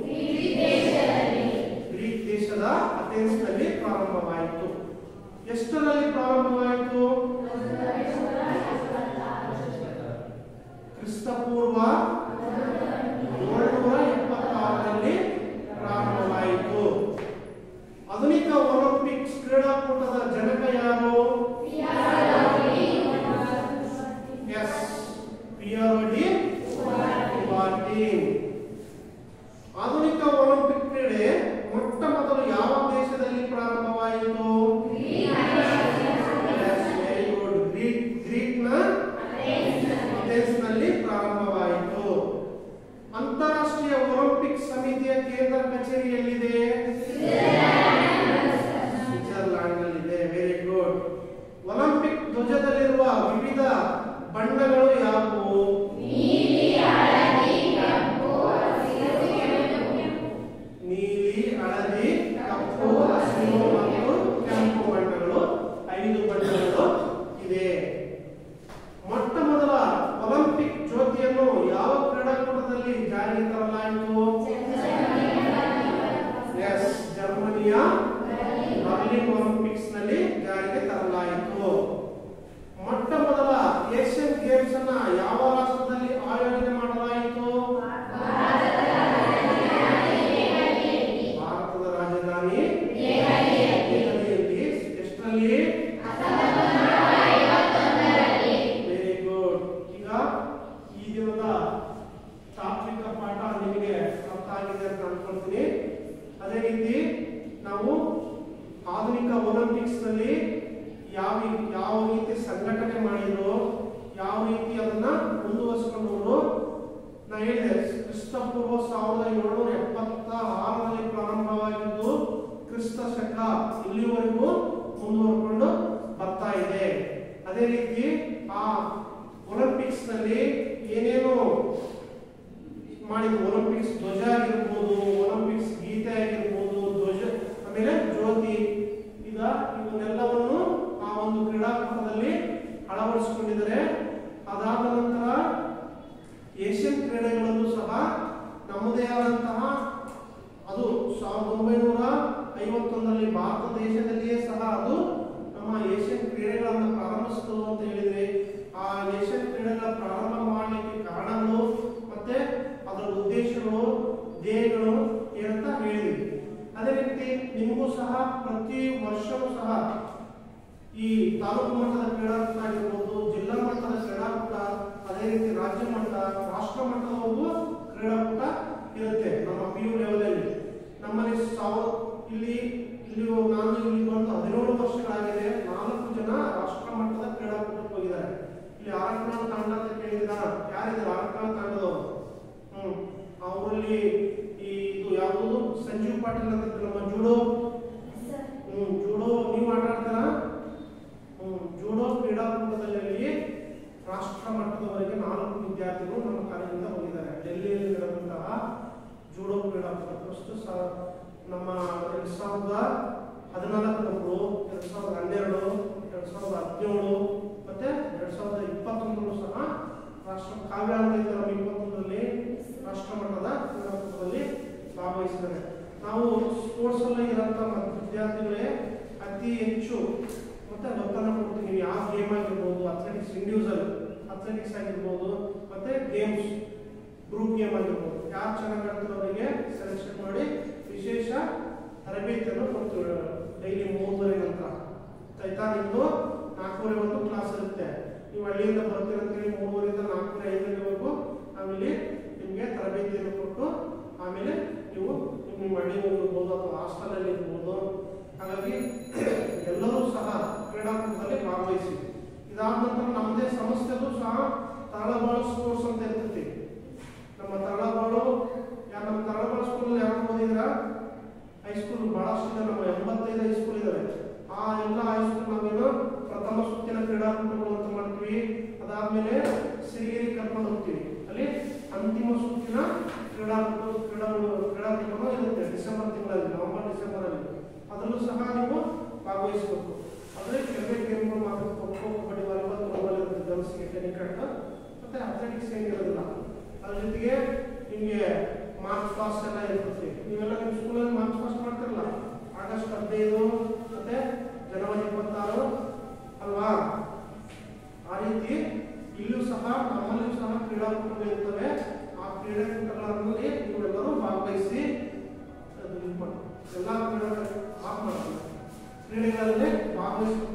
Speaker 1: ಗ್ರೀಕ್ ದೇಶದ ಅಥೆನ್ಸ್ ನಲ್ಲಿ ಪ್ರಾರಂಭವಾಯಿತು ಎಷ್ಟರಲ್ಲಿ ಪ್ರಾರಂಭವಾಯಿತು ಕ್ರಿಸ್ತಪೂರ್ವ ಏಳ್ನೂರ ಎಪ್ಪತ್ತಾರರಲ್ಲಿ ಪ್ರಾರಂಭವಾಯಿತು ಆಧುನಿಕ ಒಲಿಂಪಿಕ್ಸ್ ಕ್ರೀಡಾಕೂಟದ ಜನಕ ಯಾರು ಎಸ್ ಪಿಯರೋ ಡಿ ಕುಬಾರ್ಟಿನ್ ಆಧುನಿಕ ಒಲಿಂಪಿಕ್ ಕ್ರೀಡೆ ಮೊಟ್ಟ ಮೊದಲು ಯಾವ ದೇಶದಲ್ಲಿ ಪ್ರಾರಂಭವಾಯಿತು Yes, very good. ಗ್ರೀಕ್ ಗ್ರೀಕ್ನ ಅಥೆನ್ಸ್ನಲ್ಲಿ ಪ್ರಾರಂಭವಾಯಿತು ಅಂತಾರಾಷ್ಟ್ರೀಯ ಒಲಿಂಪಿಕ್ ಸಮಿತಿಯ ಕೇಂದ್ರ ಕಚೇರಿ ಎಲ್ಲಿದೆ ಸ್ವಿಟ್ಜರ್ಲ್ಯಾಂಡ್ನಲ್ಲಿದೆ ವೆರಿ ಗುಡ್ ಒಲಿಂಪಿಕ್ ಧ್ವಜದಲ್ಲಿರುವ ವಿವಿಧ ಬಣ್ಣಗಳು ಯಾವುವು ನೀಲಿ ಹಳದಿ ಕಪ್ಪು ಹಸಿರು ಮತ್ತು ಕೆಂಪು ಬಣ್ಣಗಳು ಐದು ಬಣ್ಣಗಳು ಇದೆ ಮೊಟ್ಟ ಮೊದಲ ಒಲಿಂಪಿಕ್ ಜ್ಯೋತಿಯನ್ನು ಯಾವ ಕ್ರೀಡಾಕೂಟದಲ್ಲಿ ಜಾರಿಗೆ ತರಲಾಯಿತು ಎಸ್ ಜರ್ಮನಿಯ ಬರ್ಲಿನ್ ಒಲಿಂಪಿಕ್ಸ್ ನಲ್ಲಿ ಜಾರಿಗೆ ತರಲಾಯಿತು ಮೊಟ್ಟ ಮೊದಲ ಏಷ್ಯನ್ ಗೇಮ್ಸ್ ಅನ್ನ ಯಾವ ಕ್ರಿಸ್ತಪೂರ್ವ ಸಾವಿರದ ಏಳ್ನೂರ ಎಪ್ಪತ್ತ ಆರರಲ್ಲಿ ಪ್ರಾರಂಭವಾಗಿದ್ದು ಕ್ರಿಸ್ತ ಶಕ ಇಲ್ಲಿವರೆಗೂ ಮುಂದುವರ್ಕೊಂಡು ಬರ್ತಾ ಇದೆ ಅದೇ ರೀತಿ ಆ ಒಲಿಂಪಿಕ್ಸ್ ನಲ್ಲಿ ಏನೇನು ಮಾಡಿದ್ರು ಒಲಿಂಪಿಕ್ಸ್ ಧ್ವಜ ಆಗಿರ್ಬೋದು ಒಲಿಂಪಿಕ್ಸ್ ಗೀತೆ ಆಗಿರ್ಬೋದು ಧ್ವಜ ಆಮೇಲೆ ಜ್ಯೋತಿ ಈಗ ಇವನ್ನೆಲ್ಲವನ್ನು ಆ ಒಂದು ಕ್ರೀಡಾಕೂಟದಲ್ಲಿ ಅಳವಡಿಸಿಕೊಂಡಿದ್ದಾರೆ ಅದಾದ ನಂತರ ಏಷ್ಯನ್ ಕ್ರೀಡೆಗಳಲ್ಲೂ ಸಹ ನಮ್ಮದೇ ಆದಂತಹ ಅದು ಸಾವಿರದ ಒಂಬೈನೂರ ಐವತ್ತೊಂದರಲ್ಲಿ ಭಾರತ ದೇಶದಲ್ಲಿಯೇ ಸಹ ಅದು ನಮ್ಮ ಏಷ್ಯನ್ ಕ್ರೀಡೆಗಳನ್ನು ಪ್ರಾರಂಭಿಸಿತು ಅಂತ ಹೇಳಿದ್ರೆ ಆ ಏಷ್ಯನ್ ಕ್ರೀಡೆಗಳ ಪ್ರಾರಂಭ ಮಾಡಲಿಕ್ಕೆ ಕಾರಣಗಳು ಮತ್ತೆ ಅದರ ಉದ್ದೇಶಗಳು ಧ್ಯೇಯಗಳು ಏನಂತ ಹೇಳಿದ್ವಿ ಅದೇ ರೀತಿ ನಿಮಗೂ ಸಹ ಪ್ರತಿ ವರ್ಷವೂ ಸಹ ಈ ತಾಲೂಕು ಮಟ್ಟದ ಕ್ರೀಡಾಕೂಟ ಆಗಿರ್ಬೋದು ಜಿಲ್ಲಾ ಮಟ್ಟದ ಕ್ರೀಡಾಕೂಟ ಅದೇ ರೀತಿ ರಾಜ್ಯ ಮಟ್ಟ ರಾಷ್ಟ್ರ ಮಟ್ಟದವರೆಗೂ ಕ್ರೀಡಾಕೂಟ ಇರುತ್ತೆ ನಮ್ಮ ಪಿ ಯು ಲೆವೆಲಲ್ಲಿ ನಮ್ಮಲ್ಲಿ ಸಾವಿರ ಇಲ್ಲಿ ಇಲ್ಲಿ ನಾನು ಇಲ್ಲಿ ಬಂದು ಹದಿನೇಳು ವರ್ಷಗಳಾಗಿದೆ ನಾಲ್ಕು ಜನ ರಾಷ್ಟ್ರ ಮಟ್ಟದ ಕ್ರೀಡಾಕೂಟಕ್ಕೆ ಹೋಗಿದ್ದಾರೆ ಇಲ್ಲಿ ಆರಕ್ಕಣ ತಂಡ ಅಂತ ಕೇಳಿದಿರಾ ಯಾರಿದ್ದಾರೆ ಆರಕ್ಕಣ ತಂಡದವರು ಹ್ಮ್ ಅವರಲ್ಲಿ ಈ ಇದು ಯಾವುದು ಸಂಜೀವ್ ಪಾಟೀಲ್ ಅಂತ ನಮ್ಮ ಜೂಡೋ ಹ್ಮ್ ಜೂಡೋ ನೀವು ಆಟ ಆಡ್ತೀರಾ ಹ್ಮ್ ಜೂಡೋ ಕ್ರೀಡಾಕೂಟದಲ್ಲಿ ರಾಷ್ಟ್ರ ಮಟ್ಟದವರೆಗೆ ನಾಲ್ಕು ವಿದ್ಯಾರ್ಥಿಗಳು ನಮ್ಮ ಕಾಲೇಜಿಂದ ಹೋಗಿದ್ದಾರೆ ಡೆಲ್ಲಿಯಲ್ಲಿ ನಡೆದಂತಹ ಜೂಡೋ ಕ್ರೀಡಾಕೂಟ ಫಸ್ಟ್ ಸ ನಮ್ಮ ಎರಡ್ ಸಾವಿರದ ಹದಿನಾಲ್ಕರೊಬ್ಬರು ಎರಡ್ ಸಾವಿರದ ಹನ್ನೆರಡು ಎರಡ್ ಸಾವಿರದ ಹದಿನೇಳು ಮತ್ತೆ ಎರಡ್ ಸಾವಿರದ ಇಪ್ಪತ್ತೊಂದರಲ್ಲೂ ಸಹ ರಾಷ್ಟ್ರ ಕಾವ್ಯ ಅಂತ ಇದ್ದಾರೆ ನಮ್ಮ ಇಪ್ಪತ್ತೊಂದರಲ್ಲಿ ರಾಷ್ಟ್ರ ಮಟ್ಟದ ಕ್ರೀಡಾಕೂಟದಲ್ಲಿ ಭಾಗವಹಿಸಿದ್ದಾರೆ ನಾವು ಸ್ಪೋರ್ಟ್ಸ್ ಅಲ್ಲಿ ಇರೋಂಥ ವಿದ್ಯಾರ್ಥಿಗಳೇ ಅತಿ ಹೆಚ್ಚು ಮತ್ತೆ ಒತ್ತಡ ಕೊಡ್ತೀವಿ ನೀವು ಯಾವ ಗೇಮ್ ಆಗಿರ್ಬೋದು ಅಥ್ಲೆಟಿಕ್ಸ್ ಇಂಡಿವಿಜುವಲ್ ಅಥ್ಲೆಟಿಕ್ಸ್ ಆಗಿರ್ಬೋದು ಮತ್ತೆ ಗೇಮ್ಸ್ ಗ್ರೂಪ್ ಗೇಮ್ ಆಗಿರ್ಬೋದು ಯಾರು ಚೆನ್ನಾಗಿ ಆಡ್ತಾರೋ ಅವರಿಗೆ ಸೆಲೆಕ್ಷನ್ ಮಾಡಿ ವಿಶೇಷ ತರಬೇತಿಯನ್ನು ಕೊಡ್ತೀವಿ ಡೈಲಿ ಮೂರುವರೆ ನಂತರ ಆಯ್ತಾ ನಿಮ್ದು ನಾಲ್ಕೂವರೆವರೆಗೂ ಕ್ಲಾಸ್ ಇರುತ್ತೆ ನೀವು ಹಳ್ಳಿಯಿಂದ ಬರ್ತೀರಂತೇಳಿ ಮೂರುವರೆಯಿಂದ ನಾಲ್ಕೂವರೆ ಐದು ಗಂಟೆವರೆಗೂ ನಾವಿಲ್ಲಿ ನಿಮಗೆ ತರಬೇತಿಯನ್ನು ಕೊಟ್ಟು ಆಮೇಲೆ ನೀವು ನಿಮ್ಮ ನಿಮ್ಮ ಹಳ್ಳಿಯಲ್ಲಿ ಇರ್ಬೋದು ಅಥವಾ ಹಾಸ್ಟೆಲಲ್ಲಿ ಇರ್ಬೋದು ಹಾಗಾಗಿ ಎಲ್ಲರೂ ಸಹ ಕ್ರೀಡಾಕೂಟದಲ್ಲಿ ಭಾಗವಹಿಸಿ ಇದಾದ ನಂತರ ನಮ್ಮದೇ ಸಂಸ್ಥೆದು ಸಹ ತಳಬಾಳು ಸ್ಪೋರ್ಟ್ಸ್ ಅಂತ ಇರ್ತೈತಿ ನಮ್ಮ ತಳಬಾಳು ಯಾರು ನಮ್ಮ ತಳಬಾಳು ಸ್ಕೂಲಲ್ಲಿ ಯಾರು ಓದಿದ್ರ ಹೈಸ್ಕೂಲ್ ಬಹಳಷ್ಟು ಇದೆ ನಮ್ಮ ಎಂಬತ್ತೈದು ಹೈಸ್ಕೂಲ್ ಇದಾವೆ ಆ ಎಲ್ಲ ಹೈಸ್ಕೂಲ್ ನಾವೇನು ಪ್ರಥಮ ಸುತ್ತಿನ ಕ್ರೀಡಾಕೂಟಗಳು ಅಂತ ಮಾಡ್ತೀವಿ ಅದಾದ್ಮೇಲೆ ಸಿರಿಗೆರೆ ಕರ್ಕೊಂಡು ಹೋಗ್ತೀವಿ ಅಲ್ಲಿ ಅಂತಿಮ ಸುತ್ತಿನ ಕ್ರೀಡಾಕೂಟ ಕ್ರೀಡಾಗಳು ಕ್ರೀಡಾಕೂಟನೂ ಇರುತ್ತೆ ಡಿಸೆಂಬರ್ ತಿಂಗಳಲ್ಲಿ ನವೆಂಬರ್ ಡಿಸೆಂಬರ್ ಅಲ್ಲಿ ಅದರಲ್ಲೂ ಸಹ ನೀವು ಭಾಗವಹಿಸಬೇಕು ಅಂದ್ರೆ ಕ್ರಿಕೆಟ್ ಗೇಮ್ಗಳು ಮಾತ್ರ ಖೋ ಖೋ ಕಬಡ್ಡಿ ವಾಲಿಬಾಲ್ ತ್ರೋಬಾಲ್ ಇರುತ್ತೆ ಗರ್ಲ್ಸ್ಗೆ ಟೆನಿಕಟ್ ಮತ್ತೆ ಅಥ್ಲೆಟಿಕ್ಸ್ ಏನಿರೋದಿಲ್ಲ ಅದ್ರ ಜೊತೆಗೆ ನಿಮಗೆ ಮಾರ್ಚ್ ಪಾಸ್ಟ್ ಎಲ್ಲ ಇರ್ತದೆ ನೀವೆಲ್ಲ ನಿಮ್ಮ ಸ್ಕೂಲಲ್ಲಿ ಮಾರ್ಚ್ ಪಾಸ್ಟ್ ಮಾಡ್ತಿರಲ್ಲ ಆಗಸ್ಟ್ ಹದಿನೈದು ಮತ್ತೆ ಜನವರಿ ಇಪ್ಪತ್ತಾರು ಅಲ್ವಾ ಆ ರೀತಿ ಇಲ್ಲೂ ಸಹ ನಮ್ಮಲ್ಲಿಯೂ ಸಹ ಕ್ರೀಡಾಕೂಟಗಳು ಇರ್ತವೆ ಆ ಕ್ರೀಡಾಕೂಟಗಳಲ್ಲಿ ನೀವೆಲ್ಲರೂ ಭಾಗವಹಿಸಿ ಅದು ಇದು ಮಾಡಿ ಎಲ್ಲ ಕ್ರೀಡಾ ಆಫ್ ಮಾಡ್ತಾರೆ ಕ್ರೀಡೆಗಳಲ್ಲಿ ಭಾಗವಹಿಸಬೇಕು